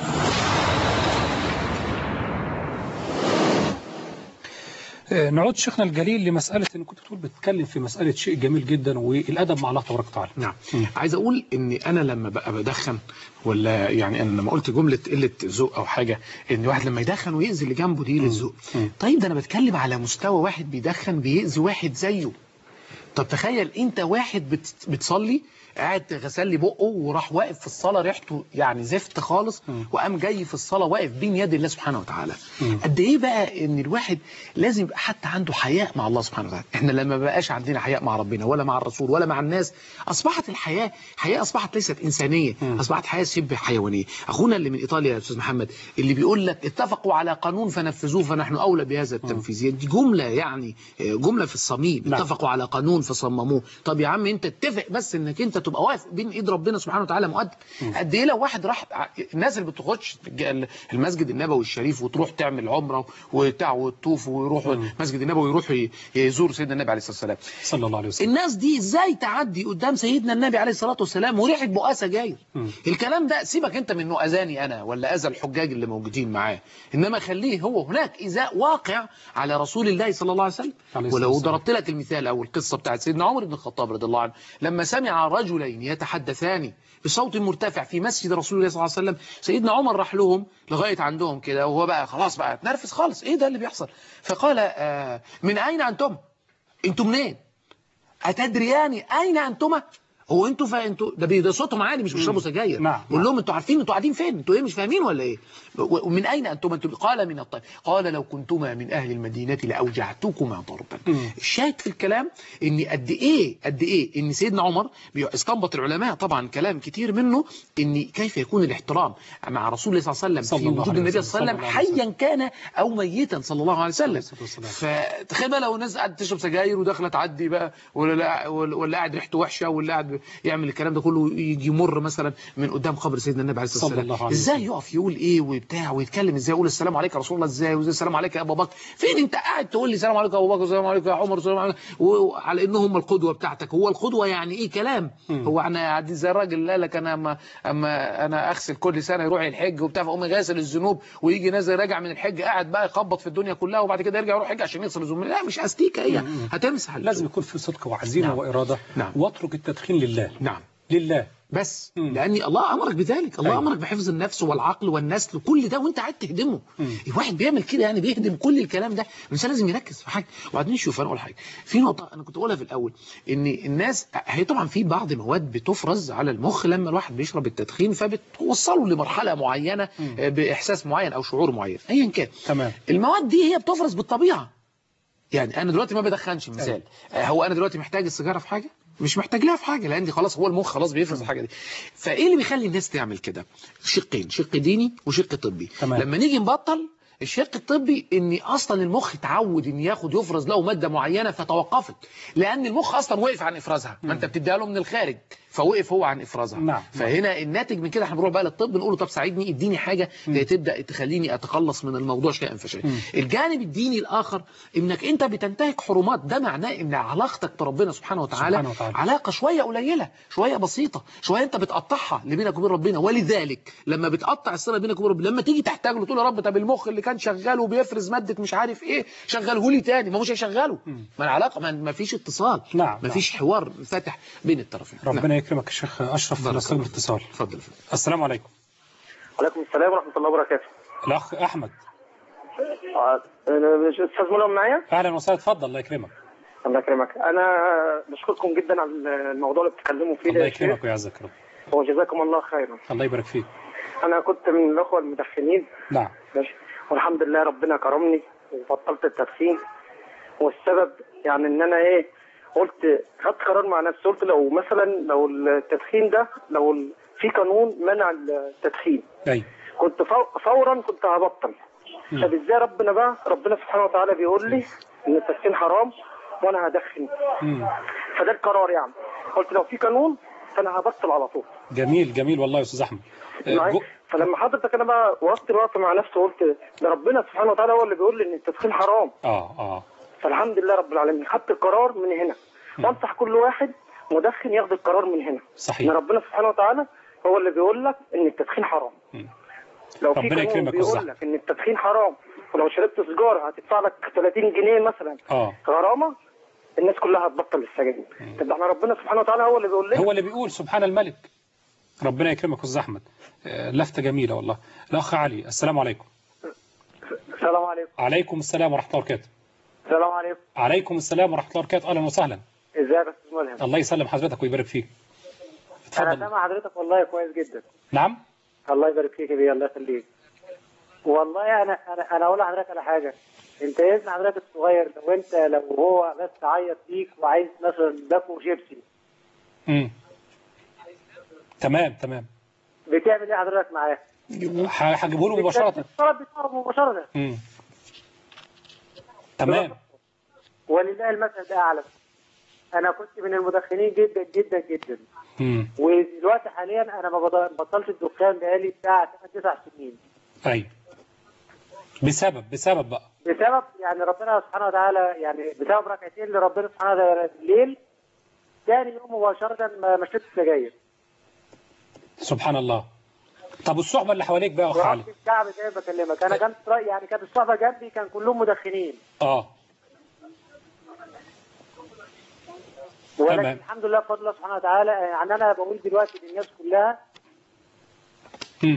آه، نعود شيخنا الجليل لمسألة إن كنت بتقول بتتكلم في مسألة شيء جميل جدا والأدب مع الله تبارك وتعالى نعم عايز اقول ان انا لما بقى بدخن ولا يعني انا لما قلت جمله قله ذوق او حاجه ان واحد لما يدخن ويأذي اللي جنبه دي للذوق طيب ده انا بتكلم على مستوى واحد بيدخن بيأذي واحد زيه طب تخيل انت واحد بت- بتصلي قاعد غسل لي بقه وراح واقف في الصلاه ريحته يعني زفت خالص وقام جاي في الصلاه واقف بين يد الله سبحانه وتعالى قد ايه بقى ان الواحد لازم يبقى حتى عنده حياء مع الله سبحانه وتعالى احنا لما بقاش عندنا حياء مع ربنا ولا مع الرسول ولا مع الناس اصبحت الحياه حياه اصبحت ليست انسانيه اصبحت حياه شبه حيوانيه اخونا اللي من ايطاليا يا استاذ محمد اللي بيقول لك اتفقوا على قانون فنفذوه فنحن اولى بهذا التنفيذ دي جمله يعني آه، جمله في الصميم اتفقوا على قانون فصمموه طب يا عم انت اتفق بس انك انت تبقى واقف بين ايد ربنا سبحانه وتعالى مؤدب قد ايه لو واحد راح الناس اللي بتخش المسجد النبوي الشريف وتروح تعمل عمره وبتاع وتطوف ويروح المسجد النبوي ويروح ي- يزور سيدنا النبي عليه الصلاه والسلام صلى الله عليه وسلم الناس دي ازاي تعدي قدام سيدنا النبي عليه الصلاه والسلام وريحه بقاه سجاير الكلام ده سيبك انت من انه اذاني انا ولا اذى الحجاج اللي موجودين معاه انما خليه هو هناك ايذاء واقع على رسول الله صلى الله عليه وسلم عليه الصلاة ولو والسلام. ضربت لك المثال او القصه بتاعت سيدنا عمر بن الخطاب رضي الله عنه لما سمع رجلين يتحدثان بصوت مرتفع في مسجد رسول الله صلى الله عليه وسلم سيدنا عمر راح لهم لغايه عندهم كده وهو بقى خلاص بقى اتنرفز خالص ايه ده اللي بيحصل فقال آه من اين انتم انتم منين أتدريان أين أنتما هو انتوا فا انتوا ده بي- ده صوتهم عالي مش بيشربوا سجاير نعم، قول لهم انتوا عارفين انتوا قاعدين فين انتوا ايه مش فاهمين ولا ايه و- ومن اين انتما انتوا قال من الطيب قال لو كنتما من اهل المدينه لاوجعتكما ضربا الشاهد في الكلام ان قد ايه قد ايه ان سيدنا عمر بي- استنبط العلماء طبعا كلام كتير منه ان كيف يكون الاحترام مع رسول الله صلى الله عليه وسلم صلى في الله وجود عليه النبي وسلم، صلى الله عليه وسلم صلى الله عليه حيا كان او ميتا صلى الله عليه وسلم فتخيل بقى لو الناس قاعده تشرب سجاير وداخله تعدي بقى ولا لا ولا ولا قاعد ريحته وحشه ولا قاعد يعمل الكلام ده كله يجي يمر مثلا من قدام قبر سيدنا النبي عليه الصلاه صلى الله والسلام عليه ازاي يقف يقول ايه وبتاع ويتكلم ازاي يقول السلام عليك يا رسول الله ازاي وازاي السلام عليك يا ابو بكر فين انت قاعد تقول لي السلام عليكم يا ابو بكر السلام عليكم يا عمر السلام عليكم وعلى ان هم القدوه بتاعتك هو القدوه يعني ايه كلام هو احنا قاعدين زي الراجل اللي قال لك انا اما اما انا اغسل كل سنه يروح الحج وبتاع فاقوم غاسل الذنوب ويجي نازل راجع من الحج قاعد بقى يخبط في الدنيا كلها وبعد كده يرجع يروح حج عشان يغسل الذنوب لا مش استيكه هي هتمسح لازم يكون في صدق وعزيمة نعم. وإرادة نعم. واترك التدخين لله نعم لله بس لأن الله أمرك بذلك الله أيوة. أمرك بحفظ النفس والعقل والنسل كل ده وانت قاعد تهدمه الواحد بيعمل كده يعني بيهدم كل الكلام ده الإنسان لازم يركز في حاجة وبعدين شوف أنا أقول حاجة في نقطة أنا كنت أقولها في الأول إن الناس هي طبعا في بعض المواد بتفرز على المخ لما الواحد بيشرب التدخين فبتوصله لمرحلة معينة آه، بإحساس معين أو شعور معين أيا كان تمام المواد دي هي بتفرز بالطبيعة يعني انا دلوقتي ما بدخنش مثال آه، هو انا دلوقتي محتاج السيجاره في حاجه مش محتاج لها في حاجه لان دي خلاص هو المخ خلاص بيفرز الحاجه دي فايه اللي بيخلي الناس تعمل كده شقين شق ديني وشق طبي تمام. لما نيجي نبطل الشق الطبي ان اصلا المخ اتعود ان ياخد يفرز له ماده معينه فتوقفت لان المخ اصلا وقف عن افرازها ما انت بتديها له من الخارج فوقف هو عن افرازها نعم. فهنا الناتج من كده احنا بنروح بقى للطب نقول له طب ساعدني اديني حاجه تبدا تخليني اتخلص من الموضوع شيئا فشيئا الجانب الديني الاخر انك انت بتنتهك حرمات ده معناه ان علاقتك بربنا سبحانه وتعالى, سبحانه وتعالى. علاقه شويه قليله شويه بسيطه شويه انت بتقطعها اللي بينك وبين ربنا ولذلك لما بتقطع الصله بينك وبين ربنا لما تيجي تحتاج له تقول يا رب طب المخ اللي كان شغال وبيفرز ماده مش عارف ايه شغله لي تاني ما هو مش هيشغله ما العلاقه ما ما فيش اتصال نعم، ما فيش حوار فاتح بين الطرفين ربنا يكرمك يا شيخ أشرف بارك نستقبل الله. الاتصال اتفضل السلام عليكم عليكم السلام ورحمة الله وبركاته الأخ أحمد آه، أنا مش أستاذ ملهم معايا أهلا وسهلا اتفضل الله يكرمك الله يكرمك أنا بشكركم جدا على الموضوع اللي بتتكلموا فيه ده الله يا شيخ يكرمك ويعزك يا رب وجزاكم الله خيرا الله يبارك فيك أنا كنت من الأخوة المدخنين نعم ماشي والحمد لله ربنا كرمني وبطلت التدخين والسبب يعني إن أنا إيه قلت خدت قرار مع نفسي قلت لو مثلا لو التدخين ده لو ال- في قانون منع التدخين ايوه كنت فو- فورا كنت هبطل مم. طب ازاي ربنا بقى ربنا سبحانه وتعالى بيقول لي ان التدخين حرام وانا هدخن مم. فده القرار يعني قلت لو في قانون فانا هبطل على طول جميل جميل والله يا استاذ احمد آه، معايا؟ جو- فلما حضرتك انا بقى وقفت الوقت مع نفسي وقلت ده ربنا سبحانه وتعالى هو اللي بيقول لي ان التدخين حرام اه اه فالحمد لله رب العالمين خدت القرار من هنا وانصح كل واحد مدخن ياخد القرار من هنا صحيح. ان ربنا سبحانه وتعالى هو اللي بيقول لك ان التدخين حرام لو في ربنا قانون يكرمك بيقول ويرزقك. لك ان التدخين حرام ولو شربت سيجاره هتدفع لك 30 جنيه مثلا اه غرامه الناس كلها هتبطل السجاير طب ده احنا ربنا سبحانه وتعالى هو اللي بيقول لنا هو اللي بيقول سبحان الملك ربنا يكرمك يا استاذ احمد آه، لفته جميله والله الاخ علي السلام عليكم السلام عليكم عليكم السلام ورحمه الله وبركاته السلام عليكم عليكم السلام ورحمه الله وبركاته اهلا وسهلا ازيك يا استاذ ملهم الله يسلم حضرتك ويبارك فيك انا اتفضل سامع حضرتك والله كويس جدا نعم الله يبارك فيك يا بيه الله يخليك والله انا انا انا اقول لحضرتك على حاجه انت يا ابن حضرتك الصغير لو انت لو هو بس عيط فيك وعايز مثلا باكو شيبسي امم تمام تمام بتعمل ايه حضرتك معاه؟ ه- هجيبه له مباشره الطلب بتاعه مباشره امم تمام ولله المثل ده اعلم انا كنت من المدخنين جدا جدا جدا امم ودلوقتي حاليا انا ما بض- بطلت الدخان بقالي بتاع 9 سنين ايوه بسبب بسبب بقى بسبب يعني ربنا سبحانه وتعالى يعني بسبب ركعتين لربنا سبحانه وتعالى بالليل تاني يوم مباشرة ما ما شربت سجاير سبحان الله طب الصحبه اللي حواليك بقى يا اخ علي ورحت الكعب زي ما بكلمك انا كانت رأي- يعني كانت الصحبة جنبي كان كلهم مدخنين اه ولكن تمام. الحمد لله بفضل الله سبحانه وتعالى يعني انا بقول دلوقتي للناس كلها مم.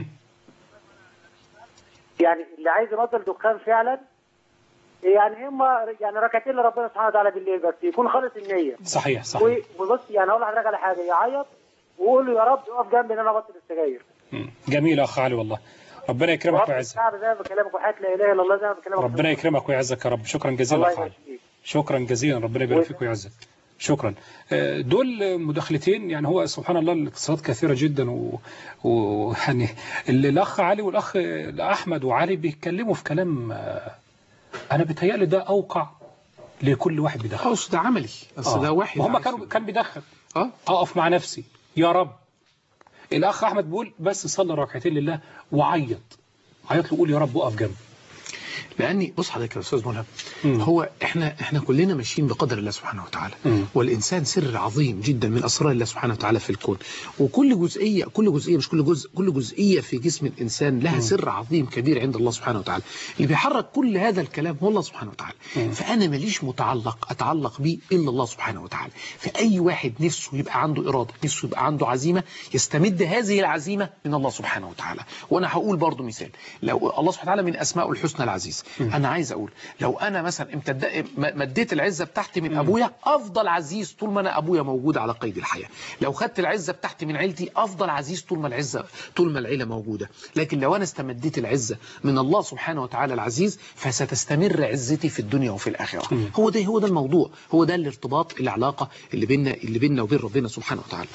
يعني اللي عايز يبطل دخان فعلا يعني هم يعني ركعتين لربنا سبحانه وتعالى بالليل بس يكون خالص النية صحيح صحيح و- وبص يعني اقول لحضرتك على حاجه يعيط ويقول له يا رب اقف جنبي ان انا ابطل السجاير مم. جميل يا اخ علي والله ربنا يكرمك ورب ويعزك الكعبه زي ما بكلمك وحياه لا اله الا الله زي ما بكلمك ربنا يكرمك ويعزك يا رب شكرا جزيلا الله يا اخ علي يبارك فيك شكرا جزيلا ربنا يبارك فيك ويعزك شكرا آه، دول مداخلتين يعني هو سبحان الله الاتصالات كثيرة جدا و- ويعني اللي الأخ علي والأخ أحمد وعلي بيتكلموا في كلام آه، أنا بيتهيألي ده أوقع لكل واحد بيدخن أصل ده عملي أصل ده واحد هم عايز كانوا كان بيدخن اه أقف مع نفسي يا رب الأخ أحمد بيقول بس صلى ركعتين لله وعيط عيط له قول يا رب اقف جنبي لاني بص حضرتك يا استاذ ملهم هو احنا احنا كلنا ماشيين بقدر الله سبحانه وتعالى مم. والانسان سر عظيم جدا من اسرار الله سبحانه وتعالى في الكون وكل جزئيه كل جزئيه مش كل جزء كل جزئيه في جسم الانسان لها سر عظيم كبير عند الله سبحانه وتعالى اللي بيحرك كل هذا الكلام هو الله سبحانه وتعالى فانا ماليش متعلق اتعلق بيه الا الله سبحانه وتعالى فاي واحد نفسه يبقى عنده اراده نفسه يبقى عنده عزيمه يستمد هذه العزيمه من الله سبحانه وتعالى وانا هقول برضو مثال لو الله سبحانه وتعالى من اسماء الحسنى العزيز انا عايز اقول لو انا مثلا امتد... م- مديت العزه بتاعتي من ابويا افضل عزيز طول ما انا ابويا موجود على قيد الحياه لو خدت العزه بتاعتي من عيلتي افضل عزيز طول ما العزه طول ما العيله موجوده لكن لو انا استمديت العزه من الله سبحانه وتعالى العزيز فستستمر عزتي في الدنيا وفي الاخره هو ده هو ده الموضوع هو ده الارتباط العلاقه اللي بيننا اللي بيننا وبين ربنا سبحانه وتعالى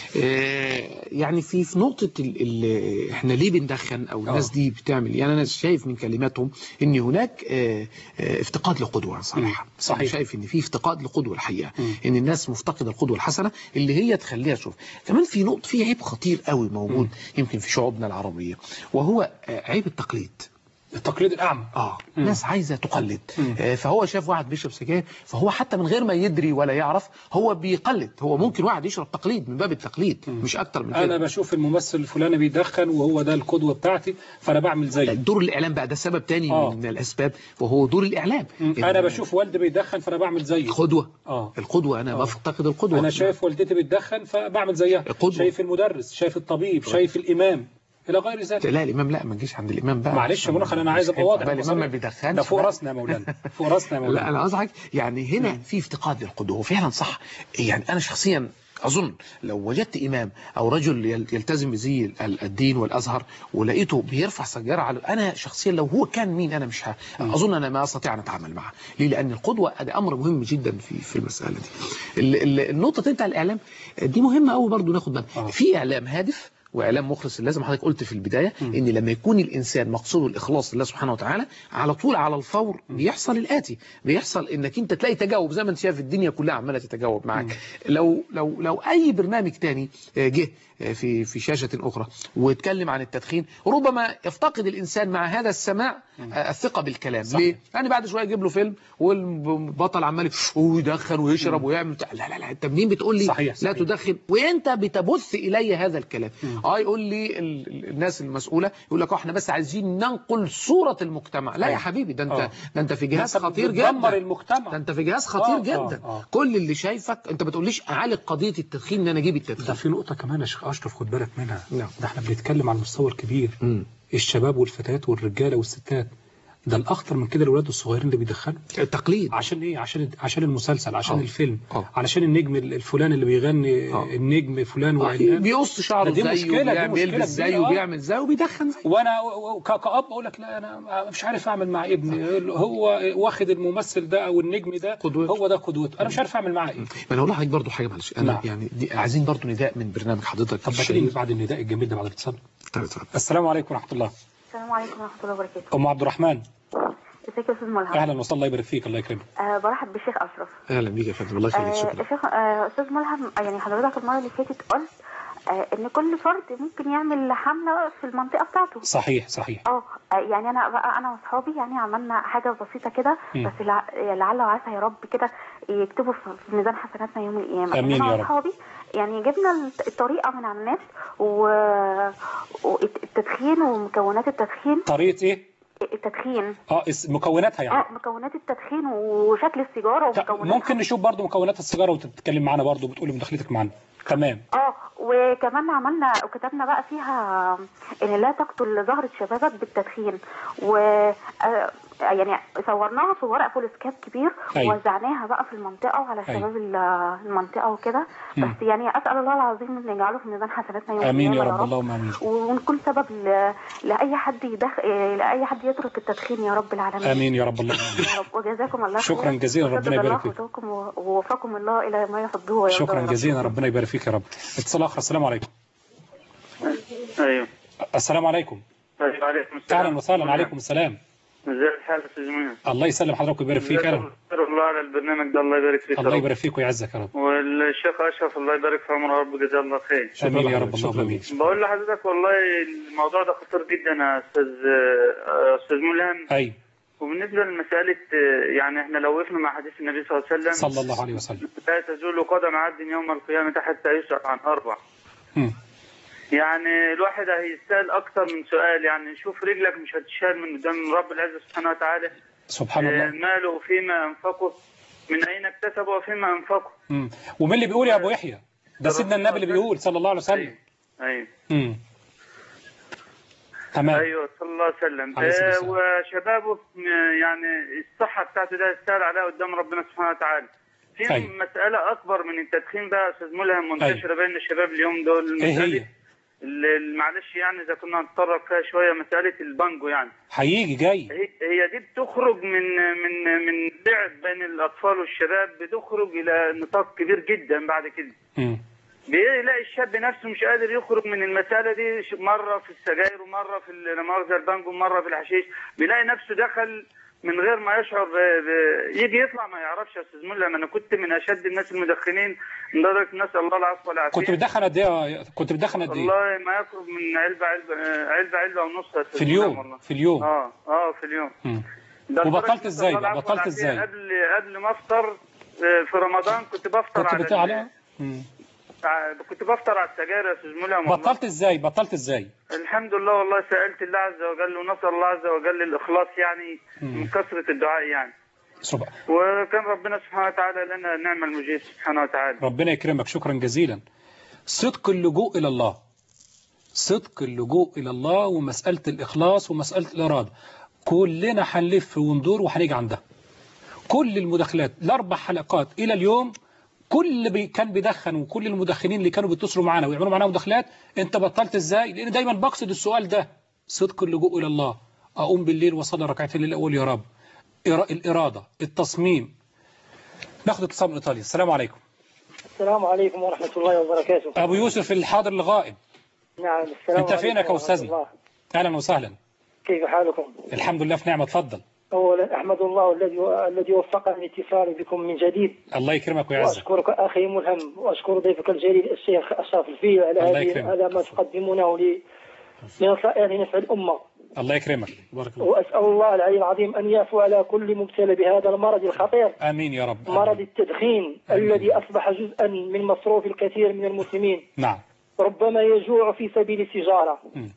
آه يعني في في نقطه ال ال احنا ليه بندخن او الناس دي بتعمل يعني انا شايف من كلماتهم ان هناك آه آه افتقاد لقدوه صراحه صحيح. أنا شايف ان في افتقاد لقدوه الحقيقه ان الناس مفتقده القدوه الحسنه اللي هي تخليها تشوف كمان في نقطه في عيب خطير قوي موجود يمكن في شعوبنا العربيه وهو آه، عيب التقليد التقليد الأعمى اه ناس عايزه تقلد آه، فهو شاف واحد بيشرب سجاير فهو حتى من غير ما يدري ولا يعرف هو بيقلد هو ممكن واحد يشرب تقليد من باب التقليد مش اكتر من أنا كده بشوف الممثل الفلاني بيدخن وهو ده القدوة بتاعتي فأنا بعمل زيه دور الاعلام بقى ده سبب تاني آه. من الاسباب وهو دور الاعلام أنا بشوف والدي بيدخن فأنا بعمل زيه قدوه اه القدوه انا بفتقد القدوه أنا شايف والدتي بتدخن فبعمل زيها شايف المدرس شايف الطبيب شايف الإمام إلى غير ذلك لا الامام لا ما تجيش عند الامام بقى معلش يا منخل أنا عايز أبقى واضح بقى الامام ما بيدخنش ده فوق بقى. راسنا يا مولانا فوق راسنا يا مولانا لا انا قصدي حاجة، يعني هنا في افتقاد للقدوه هو فعلا صح يعني انا شخصيا أظن لو وجدت إمام أو رجل يل- يلتزم بزي ال- الدين والأزهر ولقيته بيرفع سجارة على أنا شخصيا لو هو كان مين أنا مش ه... أظن أنا ما أستطيع أن أتعامل معه ليه لأن القدوة ده أمر مهم جدا في في المسألة دي ال- ال- النقطة دي بتاع الإعلام دي مهمة قوي برضو ناخد بالنا في إعلام هادف واعلام مخلص لازم حضرتك قلت في البدايه ان لما يكون الانسان مقصوده الاخلاص لله سبحانه وتعالى على طول على الفور بيحصل الاتي بيحصل انك انت تلاقي تجاوب زي ما انت شايف الدنيا كلها عماله تتجاوب معاك لو لو لو اي برنامج تاني آه، جه آه، في في شاشه اخرى واتكلم عن التدخين ربما يفتقد الانسان مع هذا السماع آه، الثقه بالكلام ليه؟ يعني بعد شويه يجيب له فيلم والبطل عمال يف- ويدخن ويشرب ويعمل بتاع- لا لا لا انت منين بتقول لي صحيح، لا صحيح. تدخن وانت بتبث الي هذا الكلام اه يقول لي ال- ال- الناس المسؤوله يقول لك آه، احنا بس عايزين ننقل صوره المجتمع لا يا أيوة. حبيبي ده انت آه. ده انت في جهاز أنت خطير بتدمر جدا المجتمع ده انت في جهاز خطير آه، آه، جدا آه. كل اللي شايفك انت ما تقوليش اعالج قضيه التدخين ان انا اجيب ده التدخين في نقطة كمان يا شيخ أشرف خد بالك منها نعم. ده احنا بنتكلم على المستوى الكبير الشباب والفتيات والرجالة والستات ده الأخطر من كده الأولاد الصغيرين اللي بيدخنوا التقليد عشان إيه عشان عشان المسلسل عشان آه. الفيلم آه. علشان النجم الفلاني اللي بيغني آه. النجم فلان آه، وعلان بيقص شعره ده دي زيه مشكلة دي وبيعمل- مشكلة بيلبس كبيرة، زيه آه. وبيعمل زيه وبيدخن زيه وانا و- و- ك- كأب اقول لك لا انا مش عارف اعمل مع ابني هو واخد الممثل ده او النجم ده هو ده قدوته انا مش عارف اعمل معاه ايه ما انا اقول لحضرتك برضه حاجه معلش انا نعم. يعني دي عايزين برضه نداء من برنامج حضرتك طب الشريف. بعدين بعد النداء الجميل ده بعد الاتصال طيب، اتفضل. السلام عليكم ورحمه الله السلام عليكم ورحمة الله وبركاته ام عبد الرحمن ازيك يا استاذ ملهم اهلا وسهلا الله يبارك فيك الله يكرمك أه برحب بالشيخ اشرف اهلا بيك يا فندم الله يخليك آه، شكرا شيخ آه، استاذ ملهم آه، يعني حضرتك المره اللي فاتت قلت آه، ان كل فرد ممكن يعمل حمله في المنطقه بتاعته صحيح صحيح اه آه، يعني انا بقى انا واصحابي يعني عملنا حاجه بسيطه كده مم. بس لع- لعل وعسى يا رب كده يكتبوا في في ميزان حسناتنا يوم القيامه آمين انا يا رب. واصحابي يعني جبنا الت- الطريقه من على النت و... والتدخين ومكونات التدخين طريقه ايه التدخين اه اس- مكوناتها يعني اه مكونات التدخين وشكل السيجاره ومكونات ممكن نشوف برضو مكونات السيجاره وتتكلم معانا برضو بتقولي مداخلتك معانا تمام اه وكمان عملنا وكتبنا بقى فيها ان لا تقتل زهرة شبابك بالتدخين و آه، يعني صورناها في ورق فولسكاب كبير أيوة. ووزعناها بقى في المنطقة وعلى أيوة. شباب ال- المنطقة وكده مم. بس يعني أسأل الله العظيم إن يجعله في ميزان حسناتنا يوم امين يا القيامة رب اللهم امين ونكون سبب ل... لأي حد يدخ... لأي حد يترك التدخين يا رب العالمين امين يا رب اللهم امين يا رب وجزاكم الله شكراً خير. جزيلاً، ربنا وسدد يبارك الله فيك. خطاكم و- ووفقكم الله إلى ما يحبه ويرضاه شكرا يا رب. جزيلا ربنا يبارك فيك يا رب اتصال اخر السلام عليكم ايوه السلام عليكم ايوه عليكم السلام اهلا وسهلا عليكم السلام ازي الحال يا استاذ منى الله يسلم حضرتك ويبارك فيك اهلا شكر الله على البرنامج ده الله يبارك فيك يا الله رب. يبارك فيك ويعزك يا رب والشيخ اشرف الله يبارك في عمره يا رب جزاه الله خير امين يا رب اللهم امين بقول لحضرتك والله الموضوع ده خطير جدا يا استاذ آه، استاذ ملهم اي وبالنسبه لمساله آه، يعني احنا لو وقفنا مع حديث النبي صلى الله عليه وسلم صلى الله عليه وسلم لا تزول قدم عبد يوم القيامه حتى يسأل عن اربع مم. يعني الواحد هيسأل أكتر من سؤال يعني شوف رجلك مش هتشال من قدام رب العزة سبحانه وتعالى سبحان آه، الله ماله فيما أنفقه من أين اكتسبه وفيما أنفقه مم. ومين اللي بيقول يا ابو يحيى ده سيدنا النبي اللي بيقول صلى الله عليه وسلم أيوه مم. تمام أيوه صلى الله عليه وسلم عليه الصلاة آه، وشبابه آه، يعني الصحة بتاعته ده يستاهل عليها قدام ربنا سبحانه وتعالى في أيوه. مسألة أكبر من التدخين بقى يا أستاذ ملهم منتشرة بين الشباب اليوم دول ايه مسألة هي ال- معلش يعني إذا كنا نتطرق فيها شوية مسألة البانجو يعني هيجي جاي هي هي دي بتخرج من من من لعب بين الاطفال والشباب بتخرج الى نطاق كبير جدا بعد كده مم. بيلاقي الشاب نفسه مش قادر يخرج من المسألة دي ش- مرة في السجاير ومرة في المؤاخذة البانجو ومرة في الحشيش بيلاقي نفسه دخل من غير ما يشعر ب... ب... يجي يطلع ما يعرفش يا استاذ ملا انا كنت من اشد الناس المدخنين لدرجه نسال الله العفو والعافيه كنت بتدخن قد ايه كنت بتدخن قد ايه والله ما يقرب من علبه علبه آه، علبه علبه ونص يا أستاذ في ملا اليوم والله. في اليوم اه اه في اليوم مم. ده وبطلت لدرجة ازاي نسأل بقى؟ الله بطلت العافية ازاي؟ قبل قبل ما افطر آه، في رمضان كنت بفطر كنت على بتاع ال- على مم. ع- كنت بفطر على السجاير يا استاذ ملهم والله. بطلت ازاي بطلت ازاي الحمد لله والله سالت الله عز وجل ونسال الله عز وجل الاخلاص يعني مم. من كثره الدعاء يعني سبحان وكان ربنا سبحانه وتعالى لنا نعم المجيب سبحانه وتعالى ربنا يكرمك شكرا جزيلا صدق اللجوء إلى الله صدق اللجوء إلى الله ومسألة الإخلاص ومسألة الإرادة كلنا هنلف وندور وهنيجي عندها كل المداخلات الأربع حلقات إلى اليوم كل اللي بي كان بيدخن وكل المدخنين اللي كانوا بيتصلوا معانا ويعملوا معانا مداخلات انت بطلت ازاي لان دايما بقصد السؤال ده صدق اللجوء الى الله اقوم بالليل واصلي ركعتين الاول يا رب إرا- الاراده التصميم ناخد اتصال من ايطاليا السلام عليكم السلام عليكم ورحمة الله وبركاته ابو يوسف الحاضر الغائب نعم السلام انت عليكم فينك يا ورحمة استاذنا الله. اهلا وسهلا كيف حالكم؟ الحمد لله في نعمه اتفضل أولا أحمد الله الذي الذي وفقني للاتصال بكم من جديد الله يكرمك ويعزك وأشكرك أخي ملهم وأشكر ضيفك الجليل الشيخ أشرف الفيل على الله هذه يكرمك. على ما تقدمونه لي لنصائح لنفع الأمة الله يكرمك بارك وأسأل الله العلي العظيم أن يعفو على كل مبتلى بهذا المرض الخطير امين يا رب مرض التدخين الذي أصبح جزءا من مصروف الكثير من المسلمين نعم ربما يجوع في سبيل التجارة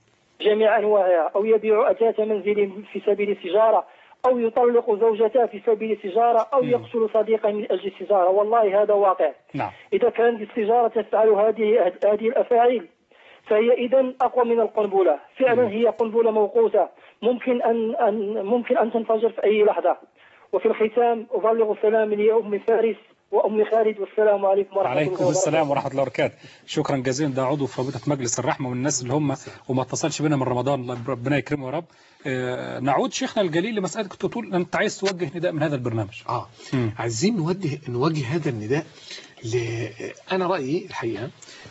جميع أنواعها أو يبيع أثاث منزل في سبيل التجارة أو يطلق زوجته في سبيل التجارة أو يقتل صديقا من أجل التجارة والله هذا واقع نعم إذا كانت التجارة تفعل هذه هذه الأفاعيل فهي إذا أقوى من القنبلة فعلا هي قنبلة موقوتة ممكن أن, أن ممكن أن تنفجر في أي لحظة وفي الختام أبلغ سلامي لأم فارس وأم خالد والسلام عليكم ورحمة الله عليكم وبركاته السلام ورحمه الله وبركاته شكرا جزيلا ده عضو في رابطه مجلس الرحمه من الناس اللي هم وما اتصلش بينا من رمضان الله ربنا يكرمه يا رب آه، نعود شيخنا الجليل لمساله كنت تقول انت عايز توجه نداء من هذا البرنامج اه عايزين نوجه نوجه هذا النداء ل... انا رايي الحقيقه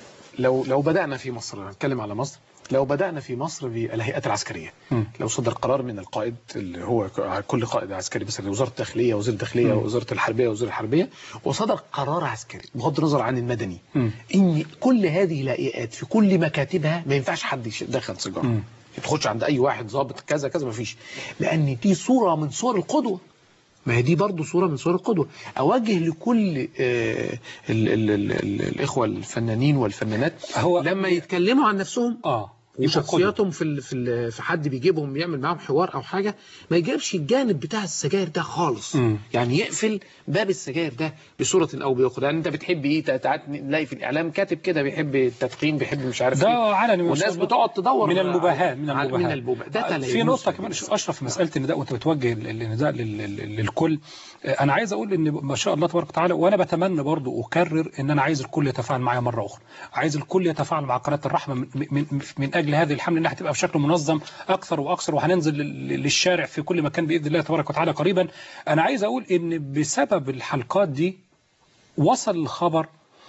لو لو بدانا في مصر نتكلم على مصر لو بدانا في مصر بالهيئات العسكريه لو صدر قرار من القائد اللي هو كل قائد عسكري مثلا وزاره الداخليه وزير الداخليه مم. وزاره الحربيه وزير الحربيه وصدر قرار عسكري بغض النظر عن المدني ان كل هذه الهيئات في كل مكاتبها ما ينفعش حد يدخن سيجاره تخش عند اي واحد ضابط كذا كذا ما فيش لان دي صوره من صور القدوه ما هي دي برضو صورة من صور القدوة أوجه لكل آه ال ال ال ال الإخوة الفنانين والفنانات هو لما يتكلموا عن نفسهم اه وشخصياتهم في ال في ال في حد بيجيبهم يعمل معاهم حوار او حاجه ما يجيبش الجانب بتاع السجاير ده خالص مم. يعني يقفل باب السجاير ده بصوره او باخرى يعني انت بتحب ايه ساعات نلاقي في الاعلام كاتب كده بيحب التدخين بيحب مش عارف ده ايه علني ما شاء والناس الله. بتقعد تدور من على- المباهاة من على- المباهاة من المباهاة ده لا في يجوز. نقطة كمان شوف أشرف في مسألة النداء وأنت بتوجه ال- النداء لل- لل- للكل أنا عايز أقول إن ما شاء الله تبارك وتعالى وأنا بتمنى برضو أكرر إن أنا عايز الكل يتفاعل معايا مرة أخرى عايز الكل يتفاعل مع قناة الرحمة من, من, من أجل هذه الحملة إنها تبقى بشكل منظم أكثر وأكثر وهننزل لل- للشارع في كل مكان بإذن الله تبارك وتعالى قريبا أنا عايز أقول إن بسبب الحلقات دي وصل الخبر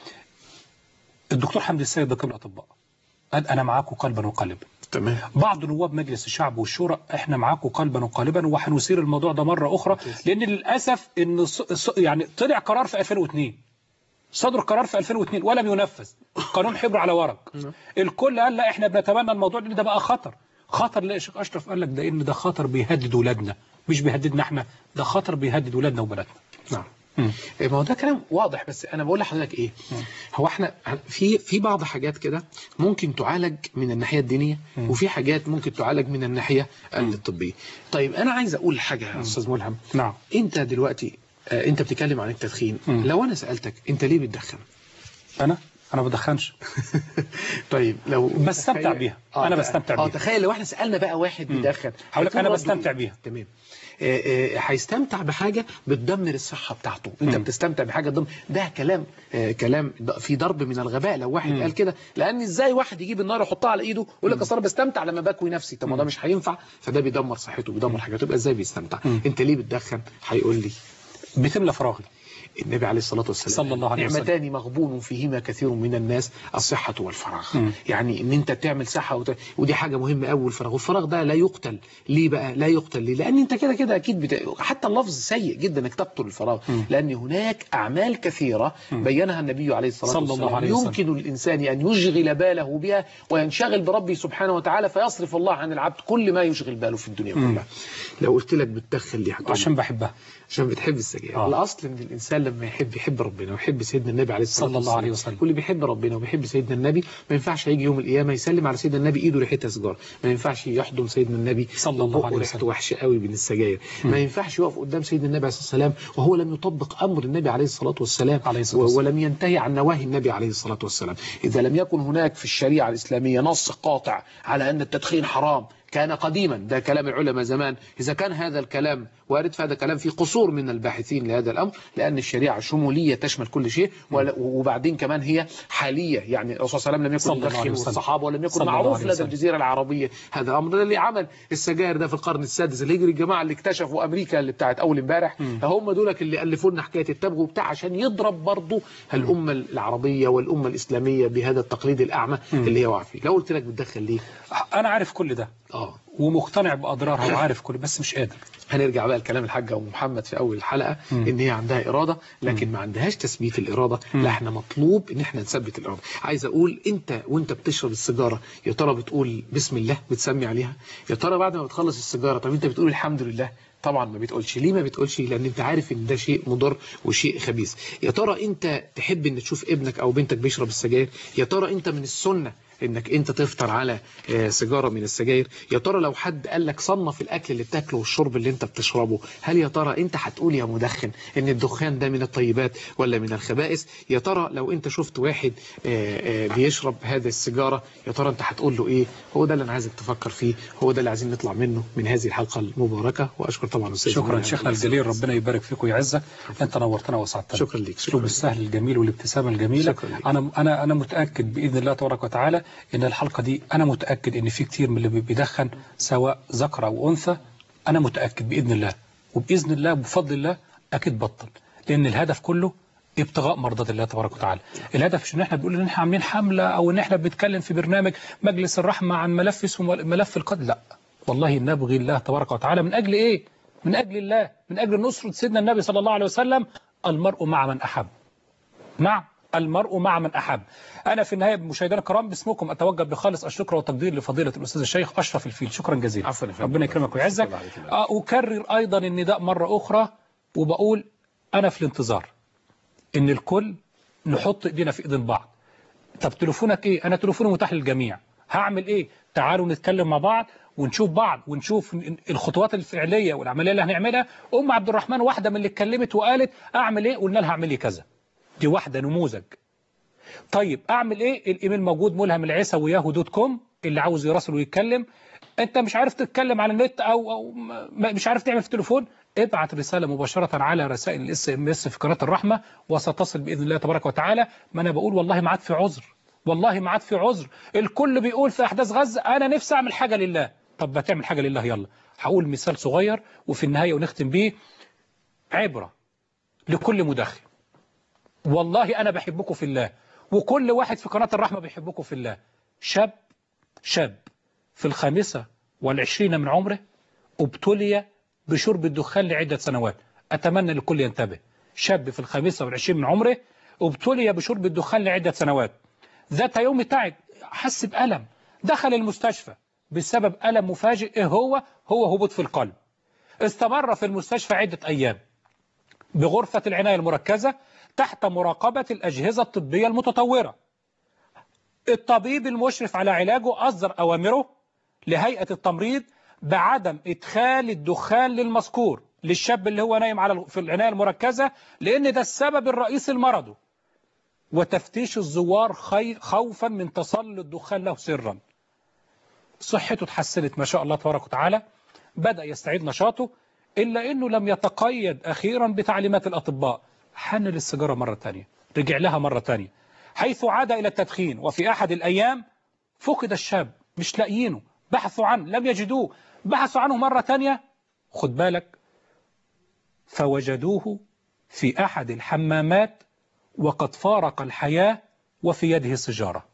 الدكتور حمدي السيد ده كل الأطباء قال أنا معاكم قلبا وقالبا تمام بعض نواب مجلس الشعب والشورى احنا معاكم قلبا وقالبا وهنثير الموضوع ده مرة أخرى لأن للأسف إن ص- ص- يعني طلع قرار في 2002 صدر قرار في 2002 ولم ينفذ قانون حبر على ورق الكل قال لا احنا بنتبنى الموضوع لان ده بقى خطر خطر ليه يا شيخ اشرف قال لك ده ان ده خطر بيهدد ولادنا مش بيهددنا احنا ده خطر بيهدد ولادنا وبناتنا نعم ما هو ده كلام واضح بس انا بقول لحضرتك ايه هو احنا في في بعض حاجات كده ممكن تعالج من الناحيه الدينيه وفي حاجات ممكن تعالج من الناحيه الطبيه طيب انا عايز اقول حاجه يا استاذ ملهم نعم انت دلوقتي آه، انت بتتكلم عن التدخين لو انا سالتك انت ليه بتدخن انا انا ما بدخنش طيب لو بستمتع تخيل- بيها آه، انا ت- بستمتع اه بيها تخيل لو احنا سالنا بقى واحد بيدخن هقول لك انا هتقول بستمتع رده بيها تمام آه، آه، هيستمتع بحاجه بتدمر الصحه بتاعته انت مم. بتستمتع بحاجه ضمن ده كلام آه، كلام ض- في ضرب من الغباء لو واحد قال كده لان ازاي واحد يجيب النار يحطها على ايده ويقول لك اصل انا بستمتع لما بكوي نفسي طب ما ده مش هينفع فده بيدمر صحته بيدمر حاجاته يبقى ازاي بيستمتع انت ليه بتدخن هيقول لي بتملى فراغي النبي عليه الصلاة والسلام صلى الله عليه وسلم. نعمتان مغبون فيهما كثير من الناس الصحة والفراغ مم. يعني ان انت تعمل صحة وت... ودي حاجة مهمة قوي الفراغ والفراغ ده لا يقتل ليه بقى لا يقتل ليه لان انت كده كده اكيد بت... حتى اللفظ سيء جدا انك تقتل الفراغ لان هناك اعمال كثيرة بينها النبي عليه الصلاة صلى الله والسلام عليه وسلم. يمكن للانسان ان يشغل باله بها وينشغل بربه سبحانه وتعالى فيصرف الله عن العبد كل ما يشغل باله في الدنيا مم. كلها لو قلت لك بتدخل ليه هتقول لي عشان بحبها عشان بتحب السجاير آه. الاصل ان الانسان لما يحب يحب ربنا ويحب سيدنا النبي عليه الصلاه صلى الله والسلام عليه وسلم. واللي بيحب ربنا وبيحب سيدنا النبي ما ينفعش هيجي يوم القيامه يسلم على سيدنا النبي ايده ريحتها سيجاره ما ينفعش يحضن سيدنا النبي صلى الله عليه ريحته وسلم. وحشه قوي من السجاير ما ينفعش يقف قدام سيدنا النبي عليه الصلاه والسلام وهو لم يطبق امر النبي عليه الصلاه والسلام عليه الصلاة و- والسلام. ولم ينتهي عن نواهي النبي عليه الصلاه والسلام اذا لم يكن هناك في الشريعه الاسلاميه نص قاطع على ان التدخين حرام كان قديما ده كلام العلماء زمان إذا كان هذا الكلام وارد فهذا كلام في قصور من الباحثين لهذا الأمر لأن الشريعة شمولية تشمل كل شيء ولا- وبعدين كمان هي حالية يعني الرسول صلى الله عليه وسلم لم صلى يكن الله عليه يدخن وسلم. والصحابة ولم يكن صلى الله معروف عليه لدى وسلم. الجزيرة العربية هذا أمر ده اللي عمل السجاير ده في القرن السادس الهجري الجماعة اللي اكتشفوا أمريكا اللي بتاعت أول امبارح هم دولك اللي ألفوا لنا حكاية التبغ وبتاع عشان يضرب برضه الأمة العربية والأمة الإسلامية بهذا التقليد الأعمى اللي هي واقعة فيه لو قلت لك بتدخل ليه انا عارف كل ده اه ومقتنع باضرارها وعارف كل بس مش قادر هنرجع بقى لكلام الحاجة أم محمد في أول الحلقة مم. إن هي عندها إرادة لكن ما عندهاش تثبيت الإرادة لا إحنا مطلوب إن إحنا نثبت الإرادة عايز أقول أنت وأنت بتشرب السيجارة يا ترى بتقول بسم الله بتسمي عليها يا ترى بعد ما بتخلص السيجارة طب أنت بتقول الحمد لله طبعا ما بتقولش ليه ما بتقولش لان انت عارف ان ده شيء مضر وشيء خبيث يا ترى انت تحب ان تشوف ابنك او بنتك بيشرب السجاير يا ترى انت من السنه انك انت تفطر على آه، سيجاره من السجاير يا ترى لو حد قال لك صنف الاكل اللي بتاكله والشرب اللي انت بتشربه هل يا ترى انت هتقول يا مدخن ان الدخان ده من الطيبات ولا من الخبائث يا ترى لو انت شفت واحد آه، آه، بيشرب هذه السيجاره يا ترى انت هتقول له ايه هو ده اللي انا عايزك تفكر فيه هو ده اللي عايزين نطلع منه من هذه الحلقه المباركه واشكر طبعا استاذ شكرا جمال شيخنا عبد الجليل ربنا يبارك فيك ويعزك انت نورتنا وسعدتنا شكرا ليك الاسلوب السهل الجميل والابتسامه الجميله شكرا ليك. انا انا انا متاكد باذن الله تبارك وتعالى ان الحلقه دي انا متاكد ان في كتير من اللي بيدخن سواء ذكر او انثى انا متاكد باذن الله وباذن الله وبفضل الله اكيد بطل لان الهدف كله ابتغاء مرضات الله تبارك وتعالى الهدف مش ان احنا بنقول ان احنا عاملين حمله او ان احنا بنتكلم في برنامج مجلس الرحمه عن ملف اسمه ملف القتل لا والله نبغي الله تبارك وتعالى من اجل ايه من اجل الله من اجل نصره سيدنا النبي صلى الله عليه وسلم المرء مع من احب نعم المرء مع من أحب أنا في النهاية مشاهدينا الكرام باسمكم أتوجه بخالص الشكر والتقدير لفضيلة الأستاذ الشيخ أشرف الفيل شكرا جزيلا عفوا يا فندم. ربنا يكرمك ويعزك آه، أكرر أيضا النداء مرة أخرى وبقول أنا في الانتظار إن الكل نحط إيدينا في إيدين بعض طب تليفونك إيه أنا تليفوني متاح للجميع هعمل إيه تعالوا نتكلم مع بعض ونشوف بعض ونشوف الخطوات الفعلية والعملية اللي هنعملها أم عبد الرحمن واحدة من اللي اتكلمت وقالت أعمل إيه قلنا لها اعملي كذا دي واحدة نموذج طيب اعمل ايه الايميل موجود ملهم العيسى وياهو دوت كوم اللي عاوز يراسل ويتكلم انت مش عارف تتكلم على النت او, أو م- مش عارف تعمل في التليفون ابعت رسالة مباشرة على رسائل الاس ام اس في قناة الرحمة وستصل بإذن الله تبارك وتعالى ما انا بقول والله ما عاد في عذر والله ما عاد في عذر الكل بيقول في احداث غزة انا نفسي اعمل حاجة لله طب ما تعمل حاجة لله يلا هقول مثال صغير وفي النهاية ونختم بيه عبرة لكل مدخن والله أنا بحبكم في الله وكل واحد في قناة الرحمة بيحبكم في الله شاب شاب في الخامسة والعشرين من عمره ابتلي بشرب الدخان لعدة سنوات أتمنى الكل ينتبه شاب في الخامسة والعشرين من عمره ابتلي بشرب الدخان لعدة سنوات ذات يوم تعب حس بألم دخل المستشفى بسبب ألم مفاجئ إيه هو هو هبوط في القلب استمر في المستشفى عدة أيام بغرفة العناية المركزة تحت مراقبة الأجهزة الطبية المتطورة الطبيب المشرف على علاجه أصدر أوامره لهيئة التمريض بعدم إدخال الدخان للمذكور للشاب اللي هو نايم على في العناية المركزة لأن ده السبب الرئيسي لمرضه وتفتيش الزوار خي- خوفا من تسلل الدخان له سرا صحته اتحسنت ما شاء الله تبارك وتعالى بدأ يستعيد نشاطه إلا أنه لم يتقيد أخيرا بتعليمات الأطباء حن للسيجارة مرة تانية رجع لها مرة تانية حيث عاد إلى التدخين وفي أحد الأيام فقد الشاب مش لاقيينه بحثوا عنه لم يجدوه بحثوا عنه مرة تانية خد بالك فوجدوه في أحد الحمامات وقد فارق الحياة وفي يده سيجارة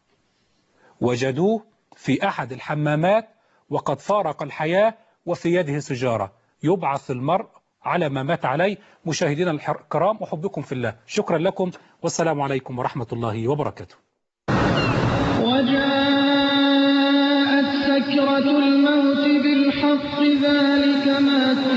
وجدوه في أحد الحمامات وقد فارق الحياة وفي يده سيجارة يبعث المرء على ما مات عليه مشاهدينا الكرام وحبكم في الله شكرا لكم والسلام عليكم ورحمة الله وبركاته وجاءت سكرة الموت بالحق ذلك ما